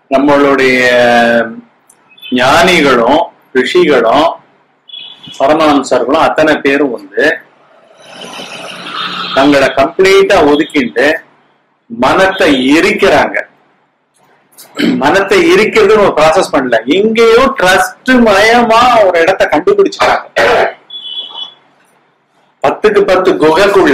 நம்மளுடைய ஞானிகளும் ரிஷிகளும் பரமஹம்சர்களும் அத்தனை பேரும் வந்து தங்களை கம்ப்ளீட்டா ஒதுக்கிட்டு மனத்தை எரிக்கிறாங்க மனத்தை எரிக்கிறதுன்னு ஒரு ப்ராசஸ் பண்ணல எங்கேயோ ட்ரஸ்ட் மயமா ஒரு இடத்த கண்டுபிடிச்சிட்டாங்க பத்துக்கு பத்து குகைக்குள்ள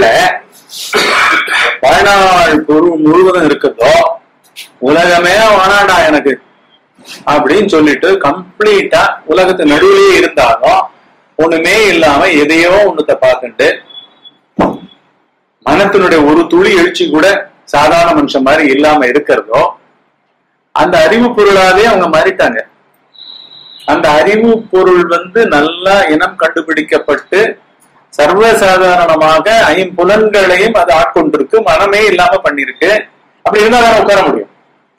வாழ்நாள் பொருள் முழுவதும் இருக்குதோ உலகமே வேணாண்டா எனக்கு அப்படின்னு சொல்லிட்டு கம்ப்ளீட்டா உலகத்து நடுவிலேயே இருந்தாலும் ஒண்ணுமே இல்லாம எதையோ ஒண்ணுத்த பார்த்துட்டு மனத்தினுடைய ஒரு துளி எழுச்சி கூட சாதாரண மனுஷன் மாதிரி இல்லாம இருக்கிறதோ அந்த அறிவு பொருளாவே அவங்க மாறிட்டாங்க அந்த அறிவு பொருள் வந்து நல்லா இனம் கண்டுபிடிக்கப்பட்டு சர்வசாதாரணமாக ஐம்புலன்களையும் அது ஆட்கொண்டிருக்கு மனமே இல்லாம பண்ணிருக்கு அப்படி இருந்தா தானே உட்கார முடியும்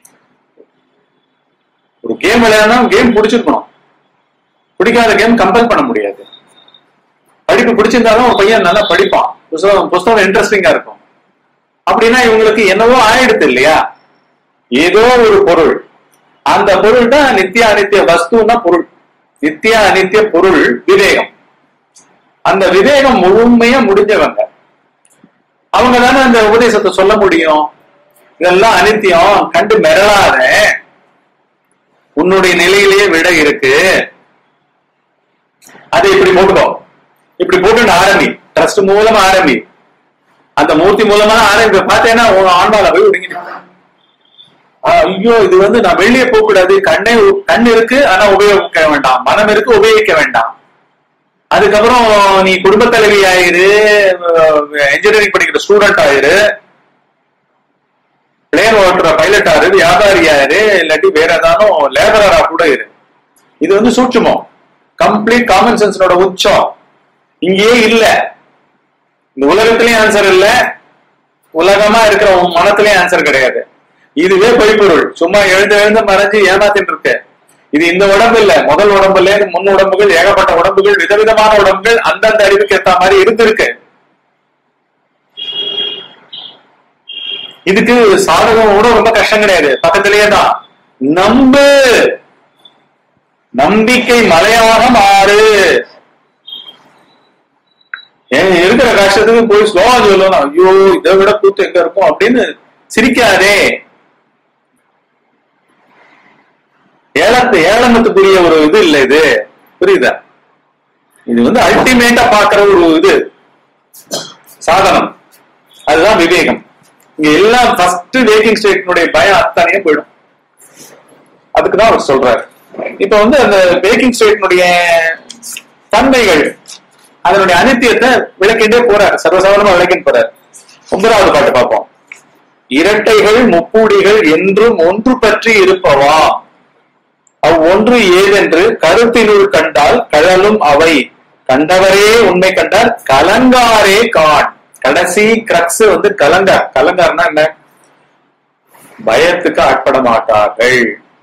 ஒரு கேம் விளையாடணும் கேம் பிடிச்சிருக்கணும் பிடிக்காத கேம் கம்பல் பண்ண முடியாது படிப்பு பிடிச்சிருந்தாலும் ஒரு பையன் நல்லா படிப்பான் புஸ்தகம் புஸ்தகம் இன்ட்ரெஸ்டிங்கா இருக்கும் அப்படின்னா இவங்களுக்கு என்னவோ ஆயிடுது இல்லையா ஏதோ ஒரு பொருள் அந்த பொருள் தான் நித்திய அனித்திய வஸ்துன்னா பொருள் நித்திய அனித்திய பொருள் விவேகம் அந்த விவேகம் முழுமையா முடிஞ்சவங்க அவங்க தானே அந்த உபதேசத்தை சொல்ல முடியும் இதெல்லாம் அனித்தியம் கண்டு மிரளாத உன்னுடைய நிலையிலேயே விட இருக்கு அதை இப்படி போட்டுக்கோ இப்படி போட்டு ஆரம்பி ட்ரஸ்ட் மூலமா ஆரம்பி அந்த மூர்த்தி மூலமா ஆரம்பி பார்த்தேன்னா உன் ஆன்மால போய் ஒடுங்கி நிக்கும். ஆஹ் ஐயோ இது வந்து நான் வெளியே போக கூடாது கண்ணே கண் இருக்கு ஆனா உபயோகிக்க வேண்டாம் மனம் இருக்கு உபயோகிக்க வேண்டாம் அதுக்கப்புறம் நீ குடும்ப தலைவி ஆயிரு இன்ஜினியரிங் படிக்கிற ஸ்டூடெண்ட் ஆயிரு பிளேன் ஓட்டுற பைலட் ஆயிரு வியாபாரி ஆயிரு இல்லாட்டி வேற ஏதானும் லேபரரா கூட இரு இது வந்து சூட்சுமம் கம்ப்ளீட் காமன் சென்ஸனோட உச்சம் இங்கேயே இல்ல இந்த உலகத்திலயும் ஆன்சர் இல்ல உலகமா இருக்கிற உன் மனத்திலயும் ஆன்சர் கிடையாது இதுவே பொய்ப்பொருள் சும்மா எழுந்து எழுந்து மறைஞ்சு ஏமாத்திட்டு இருக்கு இது இந்த உடம்பு இல்ல முதல் உடம்புல இருந்து முன் உடம்புகள் ஏகப்பட்ட உடம்புகள் விதவிதமான உடம்புகள் அந்தந்த அறிவுக்கு ஏத்த மாதிரி இருந்திருக்கு இதுக்கு சாதகம் கூட ரொம்ப கஷ்டம் கிடையாது பக்கத்திலேயே தான் நம்பு நம்பிக்கை மலையாக மாறு ஏன் இருக்கிற கஷ்டத்துக்கு போய் ஸ்லோவா சொல்லணும் ஐயோ இதை விட கூத்து எங்க இருக்கும் அப்படின்னு சிரிக்காதே ஏலத்து ஏளனத்துக்குரிய ஒரு இது இல்ல இது புரியுதா இது வந்து அல்டிமேட்டா பாக்குற ஒரு இது சாதனம் அதுதான் விவேகம் இங்க எல்லாம் ஃபர்ஸ்ட் வேக்கிங் ஸ்டேட்னுடைய பயம் அத்தனையும் போயிடும் அதுக்கு தான் அவர் சொல்றாரு இப்ப வந்து அந்த வேக்கிங் ஸ்டேட்னுடைய தன்மைகள் அதனுடைய அனித்தியத்தை விளக்கிட்டே போறார் சர்வசாதாரணமா விளக்கிட்டு போறார் ஒன்பதாவது பாட்டு பார்ப்போம் இரட்டைகள் முப்பூடிகள் என்றும் ஒன்று பற்றி இருப்பவா அவ்வொன்று ஏதென்று கருத்தினுள் கண்டால் கழலும் அவை கண்டவரே உண்மை கண்டார் கலங்காரே காட் கடைசி கிரக்ஸ் வந்து கலங்கார் கலங்கார்னா என்ன பயத்துக்கு ஆட்பட மாட்டார்கள்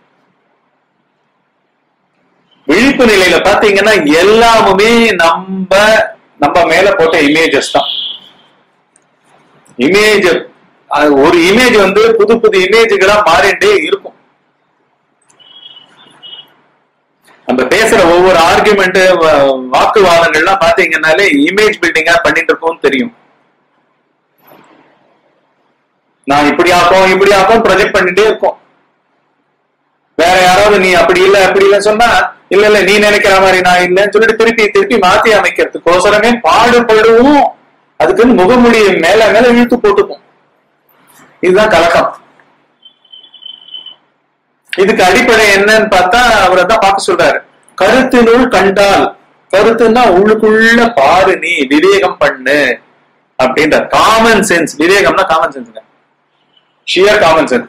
விழிப்பு நிலையில பாத்தீங்கன்னா எல்லாமுமே நம்ம நம்ம மேல போட்ட இமேஜஸ் தான் இமேஜ் ஒரு இமேஜ் வந்து புது புது இமேஜ்களா மாறிட்டே இருக்கும் நம்ம பேசுற ஒவ்வொரு ஆர்குமெண்ட் வாக்குவாதங்கள்லாம் பாத்தீங்கன்னாலே இமேஜ் பில்டிங்கா பண்ணிட்டு இருக்கோம்னு தெரியும் நான் இப்படி ஆக்கும் இப்படி ஆக்கும் ப்ரொஜெக்ட் பண்ணிட்டே இருக்கோம் வேற யாராவது நீ அப்படி இல்ல அப்படி இல்ல சொன்னா இல்ல இல்ல நீ நினைக்கிற மாதிரி நான் இல்லைன்னு சொல்லிட்டு திருப்பி திருப்பி மாத்தி அமைக்கிறதுக்கோசரமே பாடுபடுவோம் அதுக்குன்னு முகமுடி மேல மேல இழுத்து போட்டுக்கும் இதுதான் கலக்கம் இதுக்கு அடிப்படை என்னன்னு பார்த்தா அவரை தான் பார்க்க சொல்றாரு கருத்தினுள் கண்டால் கருத்துன்னா உள்ளுக்குள்ள பாரு நீ விவேகம் பண்ணு அப்படின்ற காமன் சென்ஸ் விவேகம்னா common sense sheer common sense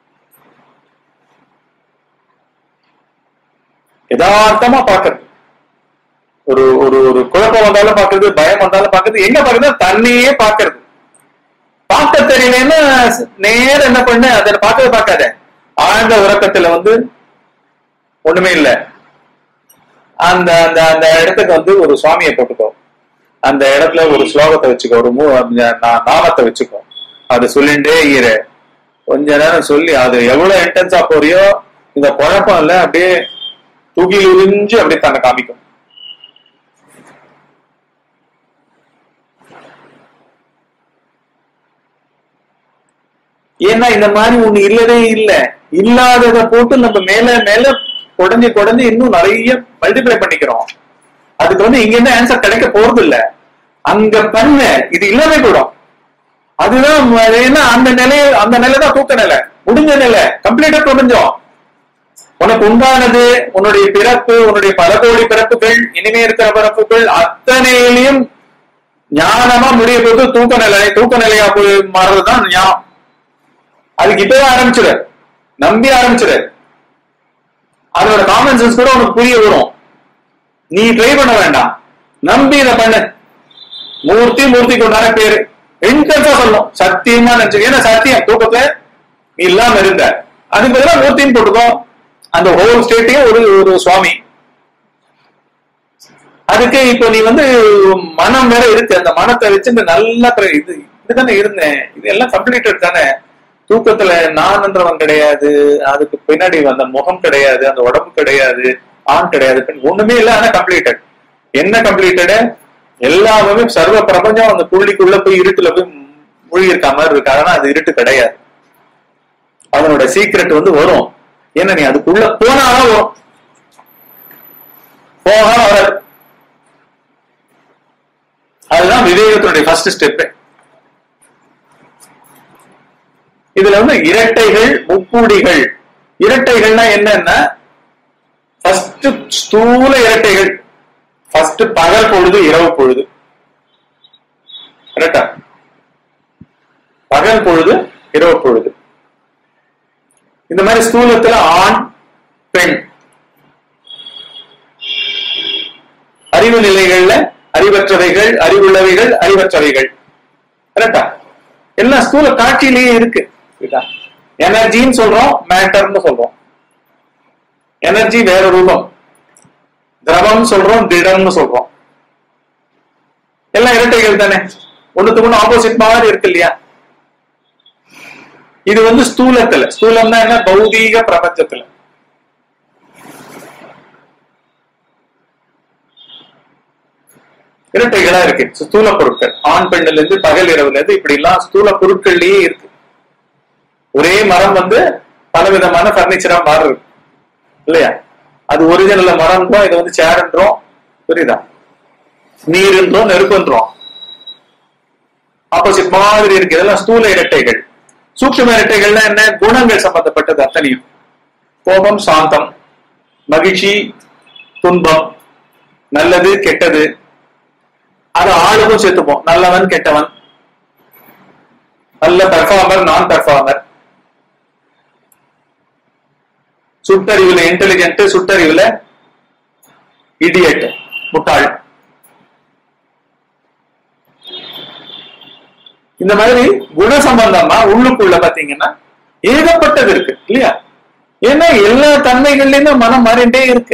யதார்த்தமா பாக்குறது ஒரு ஒரு ஒரு குழப்பம் வந்தாலும் பாக்குறது பயம் வந்தாலும் பாக்குறது எங்க பாக்குறது தன்னையே பாக்குறது பார்க்க தெரியலன்னா நேர என்ன பண்ணு அதை பார்க்கவே பார்க்காத ஆழ்ந்த உறக்கத்துல வந்து ஒண்ணுமே இல்ல அந்த அந்த அந்த இடத்துக்கு வந்து ஒரு சுவாமியை போட்டுக்கோ அந்த இடத்துல ஒரு ஸ்லோகத்தை வச்சுக்கோ ஒரு மூ நா- நாமத்தை வச்சுக்கோ அது சொல்லிண்டே இரு கொஞ்ச நேரம் சொல்லி அது எவ்வளவு இன்டென்ஸா போறியோ இந்த குழப்பம் இல்ல அப்படியே தூக்கில் உறிஞ்சு அப்படியே தன்னை காமிக்கும் ஏன்னா இந்த மாதிரி ஒண்ணு இல்லவே இல்ல இல்லாததை போட்டு நம்ம மேல மேல குடஞ்சு குடஞ்சு இன்னும் நிறைய மல்டிப்ளை பண்ணிக்கிறோம் அதுக்கு வந்து இங்க இருந்து ஆன்சர் கிடைக்க போறது இல்ல அங்க பண்ண இது இல்லாமே கூடும் அதுதான் ம- அது என்ன அந்த நிலை அந்த நிலை தான் தூக்க நிலை முடிஞ்ச நிலை கம்ப்ளீட்டா பிரபஞ்சம் உனக்கு உண்டானது உன்னுடைய பிறப்பு உன்னுடைய பல கோடி பிறப்புகள் இனிமே இருக்கிற பிறப்புகள் அத்தனையிலையும் ஞானமா முடிய போது தூக்க நிலை தூக்க நிலையா போய் மாறுறதுதான் ஞானம் அதுக்கு இப்பவே ஆரம்பிச்சிடு நம்பி ஆரம்பிச்சிடு அதோட காமன் சென்ஸ் கூட உனக்கு புரிய வரும் நீ ட்ரை பண்ண வேண்டாம் நம்பி இதை பண்ணு மூர்த்தி மூர்த்திக்கு உண்டான பேரு இன்டென்ஸா சொல்லணும் சத்தியமா நினைச்சு ஏன்னா சத்தியம் தூக்கத்துல நீ இல்லாம இருந்த அதுக்கு பதிலா மூர்த்தின்னு போட்டுக்கோ அந்த ஹோல் ஸ்டேட்டையும் ஒரு ஒரு சுவாமி அதுக்கு இப்போ நீ வந்து மனம் வேற இருக்கு அந்த மனத்தை வச்சு இந்த நல்லா பிர- இது இதுதானே இருந்தேன் இது எல்லாம் கம்ப்ளீட்டட் தானே தூக்கத்துல நான்ன்றவன் கிடையாது அதுக்கு பின்னாடி அந்த முகம் கிடையாது அந்த உடம்பு கிடையாது ஆண் கிடையாது பெண் ஒண்ணுமே இல்ல ஆனா கம்ப்ளீட்டட் என்ன கம்ப்ளீட்டடு எல்லாமே சர்வ பிரபஞ்சம் அந்த புள்ளிக்குள்ள போய் இருட்டுல போய் மூழ்கி இருக்க மாதிரி இருக்கு ஆனா அது இருட்டு கிடையாது அதனோட சீக்ரெட் வந்து வரும் ஏன்னா நீ அதுக்குள்ள போனாலும் வரும் போக வராது அதுதான் விவேகத்தினுடைய ஃபர்ஸ்ட் ஸ்டெப் இதுல வந்து இரட்டைகள் முப்புடிகள் இரட்டைகள்னா என்னன்னா ஃபர்ஸ்ட் ஸ்தூல இரட்டைகள் ஃபர்ஸ்ட் பகல் பொழுது இரவு பொழுது கரெக்டா பகல் பொழுது இரவு பொழுது இந்த மாதிரி ஸ்தூலத்துல ஆண் பெண் அறிவு நிலைகள்ல அறிவற்றவைகள் அறிவுள்ளவைகள் அறிவற்றவைகள் கரெக்டா எல்லாம் ஸ்தூல காட்சியிலேயே இருக்கு எனர்ஜின்னு சொல்றோம் மேட்டர்னு சொல்றோம் எனர்ஜி வேற ரூபம் திரவம் சொல்றோம் திடம்னு சொல்றோம் எல்லாம் இரட்டைகள் தானே ஒண்ணுத்துக்கு ஒண்ணு ஆப்போசிட் மாதிரி இருக்கு இல்லையா இது வந்து ஸ்தூலத்துல ஸ்தூலம்னா என்ன பௌதீக பிரபஞ்சத்துல இரட்டைகளா இருக்கு ஸ்தூல பொருட்கள் ஆண் பெண்ணுல இருந்து பகல் இரவுல இருந்து இப்படி எல்லாம் ஸ்தூல பொருட்கள்லயே இருக்கு ஒரே மரம் வந்து பலவிதமான பர்னிச்சரா மாறுது இல்லையா அது ஒரிஜினல்ல மரம்ன்றோம் இது வந்து சேரன்றோம் புரியுதா நீருன்றோம் நெருப்புன்றோம் ஆப்போசிட் மாதிரி இருக்கு இதெல்லாம் ஸ்தூல இரட்டைகள் சூக்ஷ்ம இரட்டைகள்னா என்ன குணங்கள் சம்பந்தப்பட்டது அத்தனையும் கோபம் சாந்தம் மகிழ்ச்சி துன்பம் நல்லது கெட்டது அது ஆளுக்கும் சேர்த்துப்போம் நல்லவன் கெட்டவன் நல்ல பெர்ஃபார்மர் நான் பெர்ஃபார்மர் சுட்டறிவுல இன்டெலிஜென்ட் சுட்டறிவுல இடியட் முட்டாள் இந்த மாதிரி குண சம்பந்தமா உள்ளுக்குள்ள பாத்தீங்கன்னா ஏகப்பட்டது இருக்கு இல்லையா ஏன்னா எல்லா தன்மைகள்லயுமே மனம் மாறிண்டே இருக்கு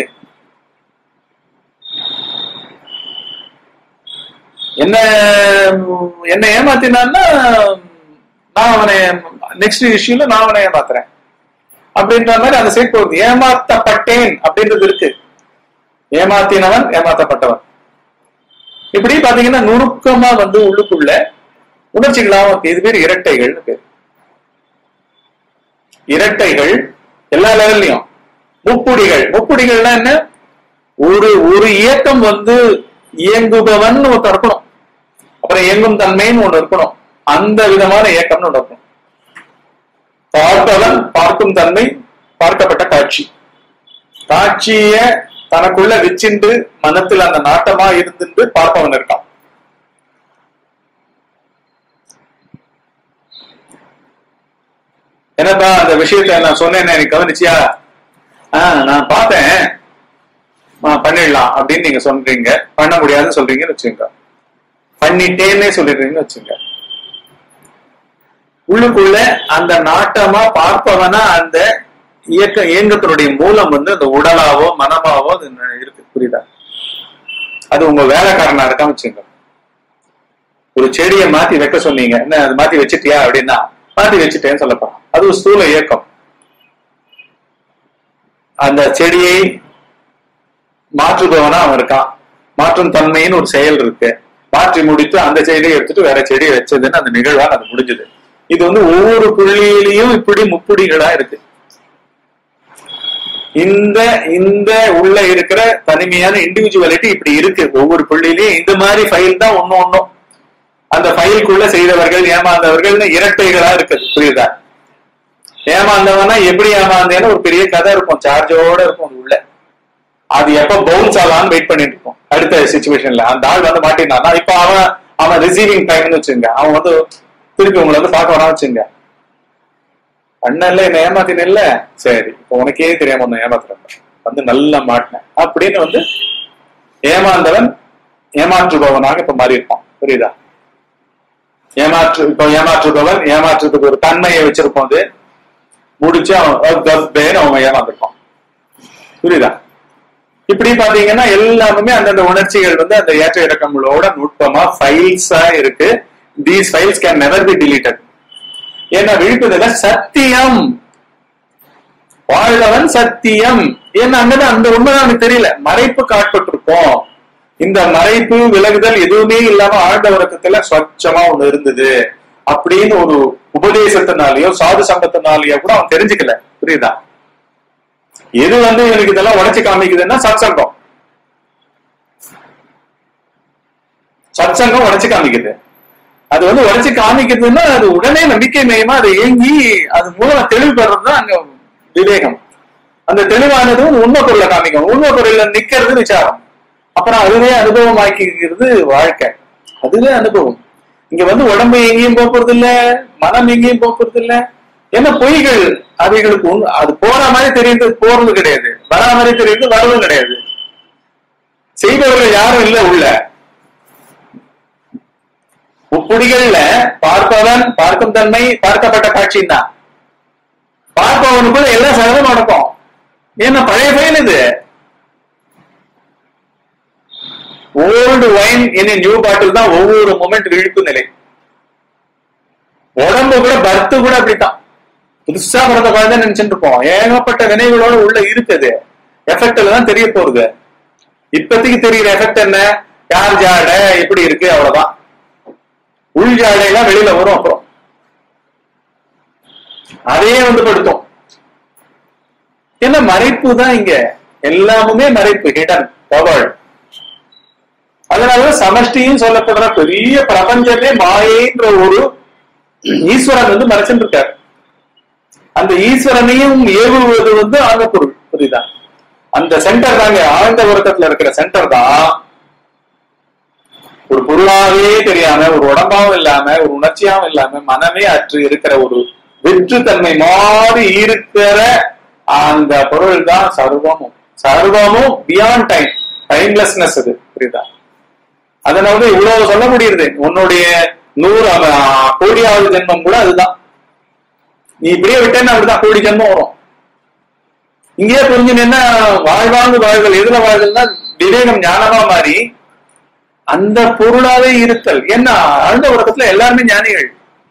என்ன என்ன ஏமாத்தினான்னா நான் அவனை நெக்ஸ்ட் இஷ்யூல நான் அவனை ஏமாத்துறேன் அப்படின்ற மாதிரி அந்த சைட் போகுது ஏமாத்தப்பட்டேன் அப்படின்றது இருக்கு ஏமாத்தினவன் ஏமாத்தப்பட்டவன் இப்படி பாத்தீங்கன்னா நுணுக்கமா வந்து உள்ளுக்குள்ள உணர்ச்சிகளாக இது பேர் இரட்டைகள்னு பேர் இரட்டைகள் எல்லா லெவல்லையும் முப்புடிகள் முப்புடிகள்னா என்ன ஒரு ஒரு இயக்கம் வந்து இயங்குபவன் ஒருத்தர் இருக்கணும் அப்புறம் இயங்கும் தன்மைன்னு ஒண்ணு இருக்கணும் அந்த விதமான இயக்கம்னு ஒண்ணு இருக்கணும் பார்ப்பவன் பார்க்கும் தன்மை பார்க்கப்பட்ட காட்சி காட்சிய தனக்குள்ள வச்சிண்டு மனத்தில் அந்த நாட்டமா இருந்துட்டு பார்ப்பவன் இருக்கான் என்னப்பா அந்த விஷயத்த நான் சொன்னேன் நீ கவனிச்சியா ஆஹ் நான் பார்த்தேன் ஆ, பண்ணிடலாம் அப்படின்னு நீங்க சொல்றீங்க பண்ண முடியாதுன்னு சொல்றீங்கன்னு வச்சுங்க பண்ணிட்டேன்னே சொல்லிடுறீங்கன்னு வச்சுங்க உள்ளுக்குள்ள அந்த நாட்டமா பார்ப்பவனா அந்த இயக்க இயங்கத்தினுடைய மூலம் வந்து அந்த உடலாவோ மனமாவோ அது ந- இருக்கு புரியுதா அது உங்க வேலைக்காரனா இருக்காம வச்சுங்க ஒரு செடியை மாத்தி வைக்க சொன்னீங்க என்ன அது மாத்தி வச்சிட்டியா அப்படின்னா மாத்தி வச்சுட்டேன்னு சொல்லப்போம் அது ஒரு ஸ்தூல இயக்கம் அந்த செடியை மாற்றுபவனா அவன் இருக்கான் மாற்றும் தன்மைன்னு ஒரு செயல் இருக்கு மாற்றி முடித்து அந்த செடியை எடுத்துட்டு வேற செடியை வச்சதுன்னு அந்த நிகழ்வாக அது முடிஞ்சது இது வந்து ஒவ்வொரு புள்ளியிலையும் இப்படி முப்புடிகளா இருக்கு இந்த இந்த உள்ள இருக்கிற தனிமையான இண்டிவிஜுவாலிட்டி இப்படி இருக்கு ஒவ்வொரு புள்ளியிலையும் இந்த மாதிரி ஃபைல் தான் ஒண்ணு ஒண்ணும் அந்த ஃபைலுக்குள்ள செய்தவர்கள் ஏமாந்தவர்கள்னு இரட்டைகளா இருக்குது புரியுதா ஏமாந்தவனா எப்படி ஏமாந்தேன்னு ஒரு பெரிய கதை இருக்கும் சார்ஜோட இருக்கும் அது உள்ள அது எப்ப பவுன்ஸ் ஆகலாம்னு வெயிட் பண்ணிட்டு இருக்கோம் அடுத்த சுச்சுவேஷன்ல அந்த ஆள் வந்து மாட்டினானா இப்ப அவன் அவன் ரிசீவிங் டைம்னு வச்சுங்க அவன் வந்து திருப்பி உங்களை வந்து பார்க்க வேணாம் வச்சுங்க அண்ணன்ல என்ன ஏமாத்தினல்ல சரி இப்ப உனக்கே தெரியாம ஒன்னு ஏமாத்துறப்ப வந்து நல்லா மாட்டினேன் அப்படின்னு வந்து ஏமாந்தவன் ஏமாற்றுபவனாக இப்ப மாறி இருப்பான் புரியுதா ஏமாற்று இப்ப ஏமாற்றுபவன் ஏமாற்றுறதுக்கு ஒரு தன்மையை வச்சிருப்போம் அது முடிச்சு அவன் பேர் அவன் ஏமாந்துருப்பான் புரியுதா இப்படி பாத்தீங்கன்னா எல்லாமே அந்தந்த உணர்ச்சிகள் வந்து அந்த ஏற்ற இறக்கங்களோட நுட்பமா ஃபைல்ஸா இருக்கு these files can never be deleted ஏன்னா விழிப்புதல சத்தியம் வாழ்ந்தவன் சத்தியம் ஏன்னா அங்கதான் அந்த உண்மைதான் எனக்கு தெரியல மறைப்பு காட்பட்டிருக்கோம் இந்த மறைப்பு விலகுதல் எதுவுமே இல்லாம ஆழ்ந்த உறக்கத்துல ஸ்வச்சமா ஒண்ணு இருந்தது அப்படின்னு ஒரு உபதேசத்தினாலேயோ சாது சங்கத்தினாலேயோ கூட அவன் தெரிஞ்சுக்கல புரியுதா எது வந்து எனக்கு இதெல்லாம் உடைச்சு காமிக்குதுன்னா சத்சங்கம் சத்சங்கம் உடைச்சு காமிக்குது அது வந்து உடைச்சு காமிக்குதுன்னா அது உடனே நம்பிக்கை மையமா அதை ஏங்கி அது மூலமா தெளிவு பெறது தான் அங்க விவேகம் அந்த தெளிவானதும் உண்மை பொருளை காமிக்கும் உண்மை பொருள்ல நிக்கிறது விசாரம் அப்புறம் அதுவே அனுபவமாக்கிக்கிறது வாழ்க்கை அதுவே அனுபவம் இங்க வந்து உடம்பு எங்கேயும் போறது இல்ல மனம் எங்கேயும் போறது இல்ல என்ன பொய்கள் அவைகளுக்கு ஒண்ணு அது போற மாதிரி தெரியுது போறது கிடையாது வரா மாதிரி தெரியுது வரதும் கிடையாது செய்பவர்கள் யாரும் இல்ல உள்ள முப்புடிகள்ல பார்ப்பவன் பார்க்கும் தன்மை பார்க்கப்பட்ட காட்சி தான் பார்ப்பவனுக்குள்ள எல்லாம் சகலம் நடக்கும் ஏன்னா பழைய பயன் இது old wine in new bottle தான் ஒவ்வொரு மொமெண்ட் விழிப்பு நிலை உடம்பு கூட பர்த்து கூட அப்படித்தான் புதுசா பிறந்த குழந்தை நினைச்சுட்டு இருப்போம் ஏகப்பட்ட வினைகளோட உள்ள இருக்குது எஃபெக்ட்ல தான் தெரிய போறது இப்போதைக்கு தெரிகிற எஃபெக்ட் என்ன யார் ஜாடை எப்படி இருக்கு அவ்வளவுதான் உள் ஜாடையெல்லாம் வெளியில வரும் அப்புறம் அதையே வந்து படுத்தும் என்ன மறைப்பு தான் இங்க எல்லாமுமே மறைப்பு ஹிடன் கவர்ட் அதனாலதான் சமஷ்டியும் சொல்லப்படுற பெரிய பிரபஞ்சமே மாயைன்ற ஒரு ஈஸ்வரன் வந்து மறைச்சுட்டு இருக்காரு அந்த ஈஸ்வரனையும் ஏவுவது வந்து ஆக பொருள் புரியுதா அந்த சென்டர் தாங்க ஆழ்ந்த உறக்கத்துல இருக்கிற சென்டர் தான் ஒரு பொருளாவே தெரியாம ஒரு உடம்பாவும் இல்லாம ஒரு உணர்ச்சியாவும் இல்லாம மனமே அற்று இருக்கிற ஒரு வெற்று தன்மை மாறி இருக்கிற அந்த பொருள் தான் சர்வமும் சர்வமும் பியாண்ட் டைம் டைம்லெஸ்னஸ் அது புரியுதா அதனால இவ்வளவு சொல்ல முடியுது உன்னுடைய நூறு அவ- கோடியாவது ஜென்மம் கூட அதுதான் நீ இப்படியே விட்டேன்னா அப்படிதான் கோடி ஜென்மம் வரும் இங்கேயே புரிஞ்சு என்ன வாழ்வாங்கு வாழ்கள் எதுல வாழ்கள்னா விவேகம் ஞானமா மாறி அந்த பொருளாவே இருத்தல் என்ன ஆழ்ந்த உலகத்துல எல்லாருமே ஞானிகள்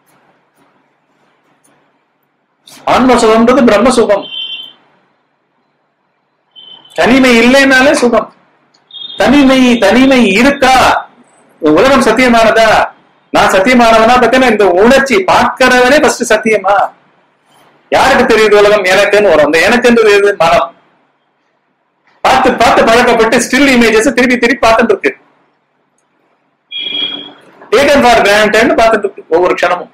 ஆன்ம சுகம்ன்றது பிரம்ம சுகம் தனிமை இல்லைனாலே சுகம் தனிமை தனிமை இருக்கா உலகம் சத்தியமானதா நான் சத்தியமானவனா பார்த்தேன்னா இந்த உணர்ச்சி பார்க்கிறவனே ஃபர்ஸ்ட் சத்தியமா யாருக்கு தெரியுது உலகம் எனக்குன்னு வரும் அந்த எனக்குன்றது எது மனம் பார்த்து பார்த்து பழக்கப்பட்டு ஸ்டில் இமேஜஸ் திருப்பி திருப்பி பார்த்துட்டு இருக்கு டேக்கன் ஃபார் கிராண்டட்னு பார்த்துட்டு இருக்கு ஒவ்வொரு க்ஷணமும்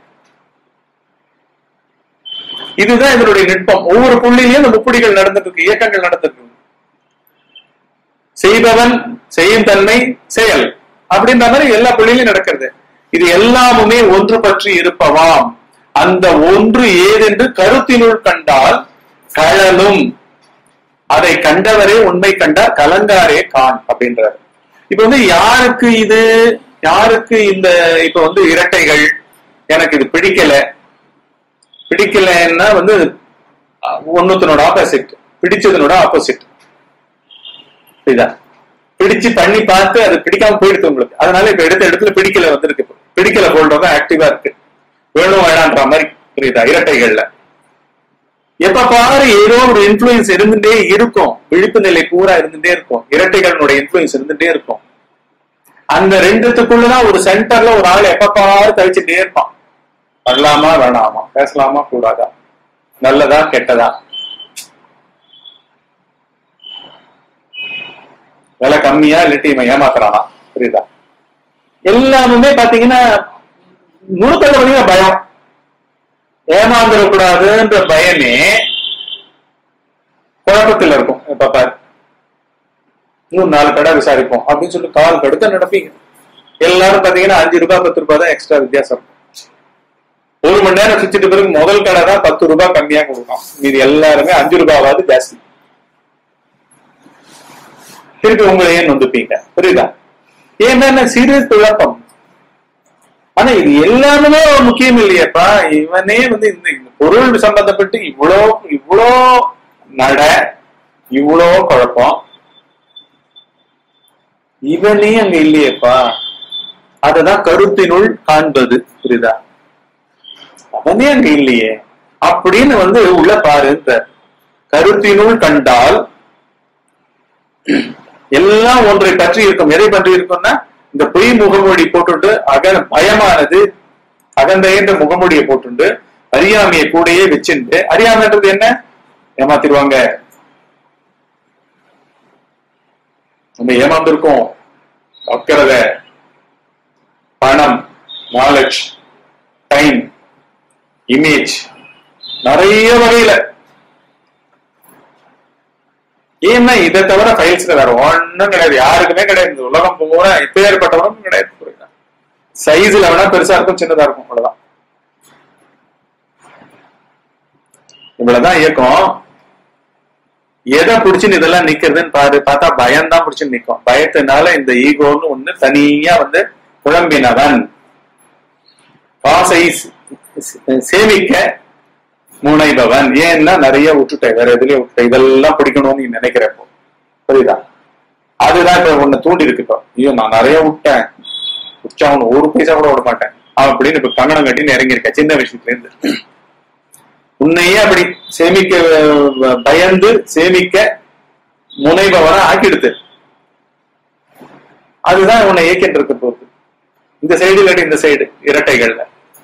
இதுதான் இதனுடைய நுட்பம் ஒவ்வொரு புள்ளியிலையும் இந்த முப்புடிகள் நடந்துட்டு இருக்கு இயக்கங்கள் நடந்துட்டு இருக்கு செய்பவன் செய்யும் தன்மை செயல் அப்படின்ற மாதிரி எல்லா புள்ளியிலும் நடக்கிறது இது எல்லாமுமே ஒன்று பற்றி இருப்பவாம் அந்த ஒன்று ஏதென்று கருத்தினுள் கண்டால் கழலும் அதை கண்டவரே உண்மை கண்டார் கலங்காரே கான் அப்படின்றார் இப்ப வந்து யாருக்கு இது யாருக்கு இந்த இப்ப வந்து இரட்டைகள் எனக்கு இது பிடிக்கல பிடிக்கலன்னா வந்து அஹ், ஒண்ணுத்தனோட ஆப்போசிட் பிடிச்சதனோட ஆப்போசிட் புரியுதா பிடிச்சு பண்ணி பார்த்து அது பிடிக்காம போயிடுது உங்களுக்கு அதனால இப்ப எடுத்த இடத்துல பிடிக்கல வந்திருக்கு இப்ப. பிடிக்கல போல்றது ஆக்டிவா இருக்கு வேணும் வேணான்ற மாதிரி புரியுதா இரட்டைகள்ல எப்ப பாரு ஏதோ ஒரு இன்ஃபுளுயன்ஸ் இருந்துட்டே இருக்கும் விழிப்பு நிலை பூரா இருந்துட்டே இருக்கும் இரட்டைகளுடைய இன்ஃபுளுயன்ஸ் இருந்துட்டே இருக்கும் அந்த ரெண்டுத்துக்குள்ளதான் ஒரு சென்டர்ல ஒரு ஆள் எப்ப பாரு கழிச்சுட்டே இருப்பான் பண்ணலாமா வேணாமா பேசலாமா கூடாதா நல்லதா கெட்டதா விலை கம்மியா இல்லாட்டி இவன் ஏமாத்துறானா புரியுதா எல்லாமே பாத்தீங்கன்னா முழுக்கல்ல பாத்தீங்கன்னா பயம் ஏமாந்துடக்கூடாதுன்ற பயமே குழப்பத்தில் இருக்கும் எப்ப பாரு இன்னும் நாலு கடை விசாரிப்போம் அப்படின்னு சொல்லி கால் கடுத்த நடப்பீங்க எல்லாரும் பாத்தீங்கன்னா அஞ்சு ரூபாய் பத்து ரூபாய் தான் எக்ஸ்ட்ரா வித்தியாசம் இருக்கும் ஒரு மணி நேரம் சுத்திட்டு பிறகு முதல் கடை தான் பத்து ரூபாய் கம்மியா கொடுக்கும் மீது எல்லாருமே அஞ்சு ரூபாவாவது ஜாஸ்தி திருப்பி உங்களை ஏன் நொந்துப்பீங்க புரியுதா ஏன்னா சிறு குழப்பம் ஆனா இது எல்லாமே ஒரு முக்கியம் இல்லையப்பா இவனே வந்து இந்த இந்த பொருள் சம்பந்தப்பட்டு இவ்வளோ இவ்வளோ நட இவ்வளோ குழப்பம் இவனே அங்க இல்லையேப்பா அததான் கருத்தினுள் காண்பது புரியுதா அவனே அங்க இல்லையே அப்படின்னு வந்து உள்ள பாருன்ற கருத்தினுள் கண்டால் எல்லாம் ஒன்றை பற்றி இருக்கும் எதை பற்றி இருக்கும்னா இந்த பொய் முகமூடி போட்டுட்டு அக பயமானது அகந்தைன்ற முகமூடியை போட்டுண்டு அறியாமையை கூடயே வச்சுட்டு அறியாமைன்றது என்ன ஏமாத்திடுவாங்க நம்ம ஏமாந்துருக்கோம் அக்கறத பணம் நாலேஜ் டைம் இமேஜ் நிறைய வகையில ஏன்னா இதை தவிர ஃபைல்ஸ்ல வேற ஒண்ணும் கிடையாது யாருக்குமே கிடையாது இந்த உலகம் பூரா இப்பேற்பட்டவனும் கிடையாது புரியுதா சைஸ்ல வேணா பெருசா இருக்கும் சின்னதா இருக்கும் அவ்வளவுதான் இவ்வளவுதான் இயக்கம் எதை புடிச்சுன்னு இதெல்லாம் நிக்கிறதுன்னு பாரு பார்த்தா பயம் தான் புடிச்சுன்னு நிக்கும் பயத்தினால இந்த ஈகோன்னு ஒண்ணு தனியா வந்து குழம்பினவன் காசை சேமிக்க முனைபவன் ஏன்னா நிறைய விட்டுட்டேன் வேற எதுலயும் விட்டுட்டேன் இதெல்லாம் பிடிக்கணும்னு நீ நினைக்கிறப்போ புரியுதா அதுதான் இப்ப உன்னை தூண்டி இருக்கு இப்போ ஐயோ நான் நிறைய விட்டேன் உச்சா அவனு ஒரு பைசா கூட விட மாட்டேன் அப்படின்னு இப்ப கங்கணம் கட்டின்னு இறங்கியிருக்க சின்ன விஷயத்துல இருந்து உன்னையே அப்படி சேமிக்க அஹ், பயந்து சேமிக்க முனைபவனா ஆக்கிடுது அதுதான் உன்னை இயக்கிட்டு இருக்க போகுது இந்த சைடு இல்லாட்டி இந்த சைடு இரட்டைகள்ல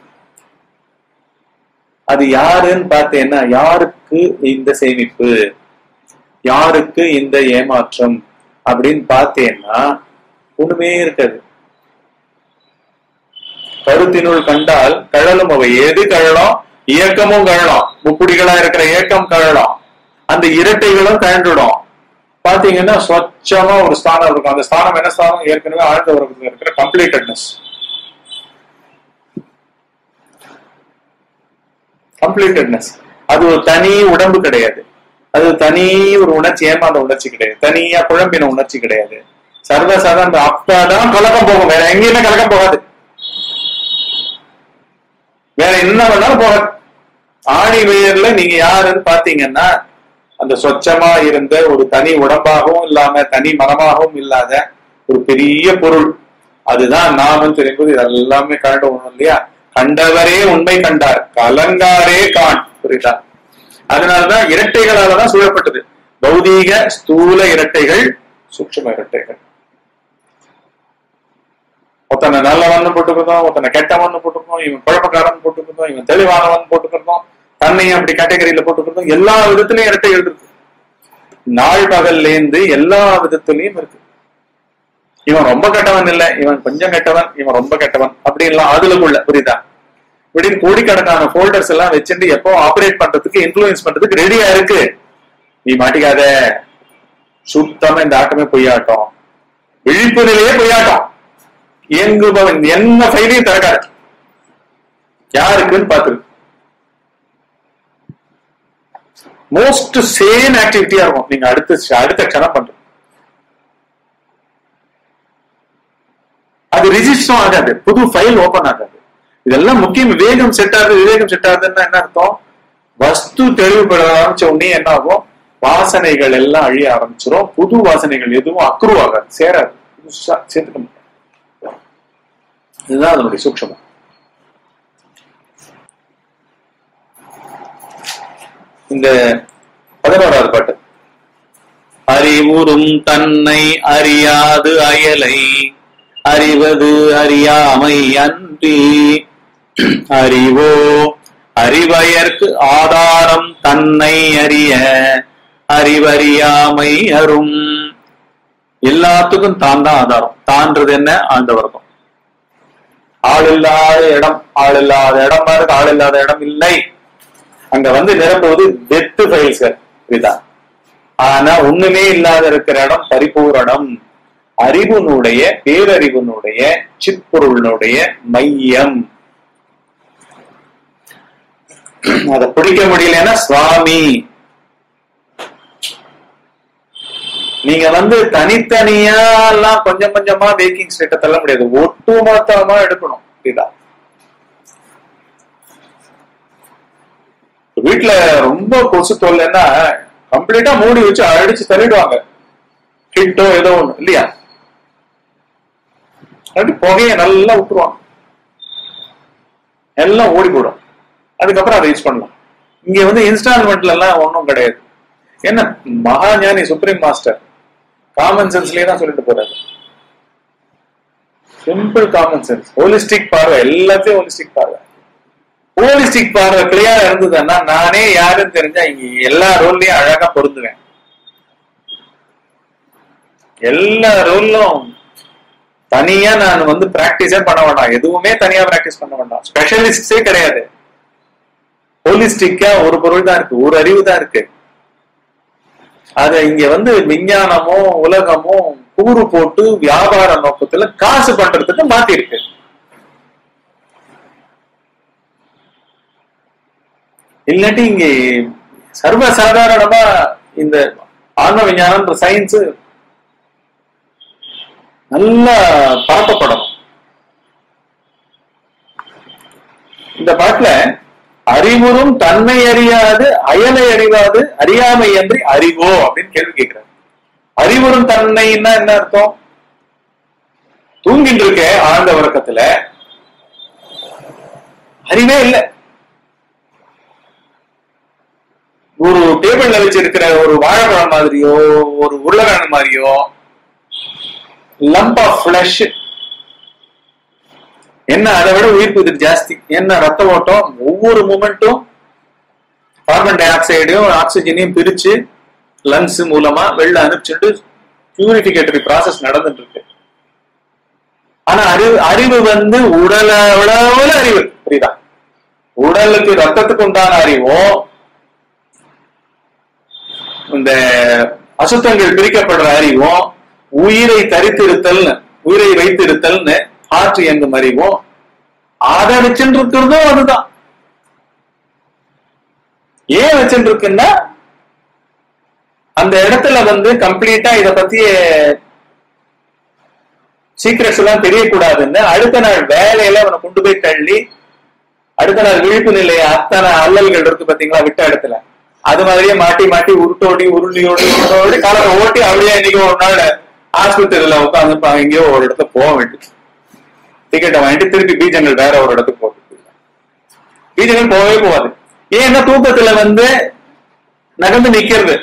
அது யாருன்னு பார்த்தேன்னா யாருக்கு இந்த சேமிப்பு யாருக்கு இந்த ஏமாற்றம் அப்படின்னு பார்த்தேன்னா ஒண்ணுமே இருக்காது கருத்தினுள் கண்டால் கழலும் அவை எது கழலும் இயக்கமும் கழலும் முப்புடிகளா இருக்கிற இயக்கம் கழலும் அந்த இரட்டைகளும் கழண்டுடும் பாத்தீங்கன்னா ஸ்வச்சமா ஒரு ஸ்தானம் இருக்கும் அந்த ஸ்தானம் என்ன ஸ்தானம் ஏற்கனவே ஆழ்ந்த உறவுல இருக்கிற கம்ப்ளீட்டட்னஸ் கம்ப்ளீட்டட்னஸ் அது ஒரு தனி உடம்பு கிடையாது அது தனி ஒரு உணர்ச்சி ஏமாந்த உணர்ச்சி கிடையாது தனியா குழம்பின உணர்ச்சி கிடையாது சர்வசாதாரண அப்பதான் கலக்கம் போகும் வேற எங்கேயுமே கலக்கம் போகாது வேற என்ன வேணாலும் போகாது ஆணி வேர்ல நீங்க யாருன்னு பாத்தீங்கன்னா அந்த சொச்சமா இருந்த ஒரு தனி உடம்பாகவும் இல்லாம தனி மனமாகவும் இல்லாத ஒரு பெரிய பொருள் அதுதான் நாமும் தெரியும்போது இது எல்லாமே கண்டு ஒண்ணும் இல்லையா கண்டவரே உண்மை கண்டார் கலங்காரே காண் புரியுதா அதனாலதான் இரட்டைகளாலதான் சூழப்பட்டது பௌதீக ஸ்தூல இரட்டைகள் சூட்சும இரட்டைகள் ஒருத்தனை நல்லவன் போட்டுக்கிறோம் ஒருத்தனை கெட்டவன் போட்டுக்கிறோம் இவன் குழப்பக்காரன் போட்டுக்கிறோம் இவன் தெளிவானவன் போட்டுக்கிறோம் தன்னையும் அப்படி கேட்டகரியில போட்டுக்கிறோம் எல்லா விதத்திலையும் இரட்டைகள் இருக்கு நாள் பகல்ல இருந்து எல்லா விதத்திலையும் இருக்கு இவன் ரொம்ப கெட்டவன் இல்ல இவன் கொஞ்சம் கெட்டவன் இவன் ரொம்ப கெட்டவன் அப்படி எல்லாம் அதுலக்குள்ள புரியுதா இப்படின்னு கோடிக்கணக்கான ஃபோல்டர்ஸ் எல்லாம் வச்சுட்டு எப்போ ஆபரேட் பண்றதுக்கு இன்ஃபுளுயன்ஸ் பண்றதுக்கு ரெடியா இருக்கு நீ மாட்டிக்காத சுத்தமா இந்த ஆட்டமே பொய்யாட்டம் விழிப்பு நிலையே பொய்யாட்டம் இயங்குபவன் என்ன ஃபைலையும் திறக்காது யாருக்குன்னு பார்த்துருக்கு மோஸ்ட் சேம் ஆக்டிவிட்டியா இருக்கும் நீங்க அடுத்த அடுத்த க்ஷணம் பண்றது அது ரிஜிஸ்டரும் ஆகாது புது ஃபைல் ஓபன் ஆகாது இதெல்லாம் முக்கியம் விவேகம் செட் ஆகுது விவேகம் செட் ஆகுதுன்னா என்ன அர்த்தம் வஸ்து தெளிவுபட ஆரம்பிச்ச உடனே என்ன ஆகும் வாசனைகள் எல்லாம் அழிய ஆரம்பிச்சிடும் புது வாசனைகள் எதுவும் அக்ரூ ஆகாது சேராது புதுசா சேர்த்துக்க முடியாது இதுதான் அதனுடைய சூட்சமம் இந்த பதினோராவது பாட்டு அறிவுறும் தன்னை அறியாது அயலை அறிவது அறியாமை அன்றி அறிவோ அறிவயர்க்கு ஆதாரம் தன்னை அறிய அறிவறியாமை அரும் எல்லாத்துக்கும் தான் தான் ஆதாரம் தான்றது என்ன ஆண்டவர் தான் ஆள் இல்லாத இடம் ஆள் இல்லாத இடம் இருக்கு ஆள் இல்லாத இடம் இல்லை அங்க வந்து நிரப்புவது டெத்து ஃபைல்ஸ் புரியுதா ஆனா ஒண்ணுமே இல்லாத இருக்கிற இடம் பரிபூரணம் அறிவுனுடைய பேரறிவுனுடைய சிற்பொருளினுடைய மையம் அதை பிடிக்க முடியலன்னா சுவாமி நீங்க வந்து தனித்தனியா எல்லாம் கொஞ்சம் கொஞ்சமா பேக்கிங் ஸ்டேட்டை தள்ள முடியாது ஒட்டுமொத்தமா எடுக்கணும் புரியுதா வீட்டுல ரொம்ப கொசு தொல்லைன்னா கம்ப்ளீட்டா மூடி வச்சு அடிச்சு தள்ளிடுவாங்க ஹிட்டோ ஏதோ ஒண்ணு இல்லையா அப்படி புகைய நல்லா விட்டுருவாங்க எல்லாம் ஓடி போடும் அதுக்கப்புறம் அதை யூஸ் பண்ணலாம் இங்க வந்து இன்ஸ்டால்மெண்ட்ல எல்லாம் ஒன்றும் கிடையாது என்ன மகாஞானி சுப்ரீம் மாஸ்டர் காமன் சென்ஸ்லயே தான் சொல்லிட்டு போறாரு சிம்பிள் காமன் சென்ஸ் ஹோலிஸ்டிக் பார்வை எல்லாத்தையும் ஹோலிஸ்டிக் பார்வை ஹோலிஸ்டிக் பார்வை கிளியரா இருந்ததுன்னா நானே யாருன்னு தெரிஞ்சா இங்க எல்லா ரோல்லையும் அழகா பொருந்துவேன் எல்லா ரோல்லும் தனியா நான் வந்து பிராக்டிஸே பண்ண வேண்டாம் எதுவுமே தனியா பிராக்டிஸ் பண்ண வேண்டாம் ஸ்பெஷலிஸ்டே கிடையாது ஹோலிஸ்டிக்கா ஒரு பொருள் தான் இருக்கு ஒரு அறிவு தான் இருக்கு அத இங்க வந்து விஞ்ஞானமும் உலகமும் கூறு போட்டு வியாபார நோக்கத்துல காசு பண்றதுக்கு மாத்தி இருக்கு இல்லாட்டி இங்க சர்வசாதாரணமா இந்த ஆன்ம விஞ்ஞானம் சயின்ஸ் நல்லா பரப்பப்படணும் இந்த பாட்டுல அறிவுறும் தன்மை அறியாது அயலை அறிவாது அறியாமை என்று அறிவோ அப்படின்னு கேள்வி கேட்கிறார் அறிவுறும் தன்மைன்னா என்ன அர்த்தம் தூங்கிட்டு இருக்க ஆழ்ந்த உறக்கத்துல அறிவே இல்லை ஒரு டேபிள்ல வச்சிருக்கிற ஒரு வாழைப்பழம் மாதிரியோ ஒரு உருளைக்கிழங்கு மாதிரியோ லம்ப் ஆஃப் ஃபிளஷ் என்ன அதை விட உயிர்ப்பு இது ஜாஸ்தி என்ன ரத்த ஓட்டம் ஒவ்வொரு மூமெண்ட்டும் கார்பன் டை ஆக்சைடையும் ஆக்சிஜனையும் பிரிச்சு லங்ஸ் மூலமா வெளில அனுப்பிச்சுட்டு பியூரிபிகேட்டரி ப்ராசஸ் நடந்துட்டு இருக்கு ஆனா அறிவு அறிவு வந்து உடல அளவுல அறிவு புரியுதா உடலுக்கு ரத்தத்துக்கு உண்டான அறிவும் இந்த அசுத்தங்கள் பிரிக்கப்படுற அறிவும் உயிரை தரித்திருத்தல் உயிரை வைத்திருத்தல்னு ஆற்று இயங்கும் அறிவும் அதை வச்சுட்டு இருக்கிறதும் அதுதான் ஏன் வச்சுட்டு இருக்குன்னா அந்த இடத்துல வந்து கம்ப்ளீட்டா இத பத்தி சீக்கிரட்ஸ் எல்லாம் தெரியக்கூடாதுன்னு அடுத்த நாள் வேலையில அவனை கொண்டு போய் தள்ளி அடுத்த நாள் விழிப்பு நிலைய அத்தனை அல்லல்கள் இருக்கு பாத்தீங்களா விட்ட இடத்துல அது மாதிரியே மாட்டி மாட்டி உருட்டோடி உருளியோடி உருட்டோடி காலத்தை ஓட்டி அப்படியே இன்னைக்கு ஒரு நாள் ஆஸ்பத்திரியில உட்காந்து எங்கேயோ ஒரு இடத்துல போக வேண்டியது டிக்கெட்டை வாங்கிட்டு திருப்பி பீஜங்கள் வேற ஒரு இடத்துக்கு போகுது பீஜங்கள் போகவே போகாது ஏன்னா தூக்கத்துல வந்து நகர்ந்து நிக்கிறது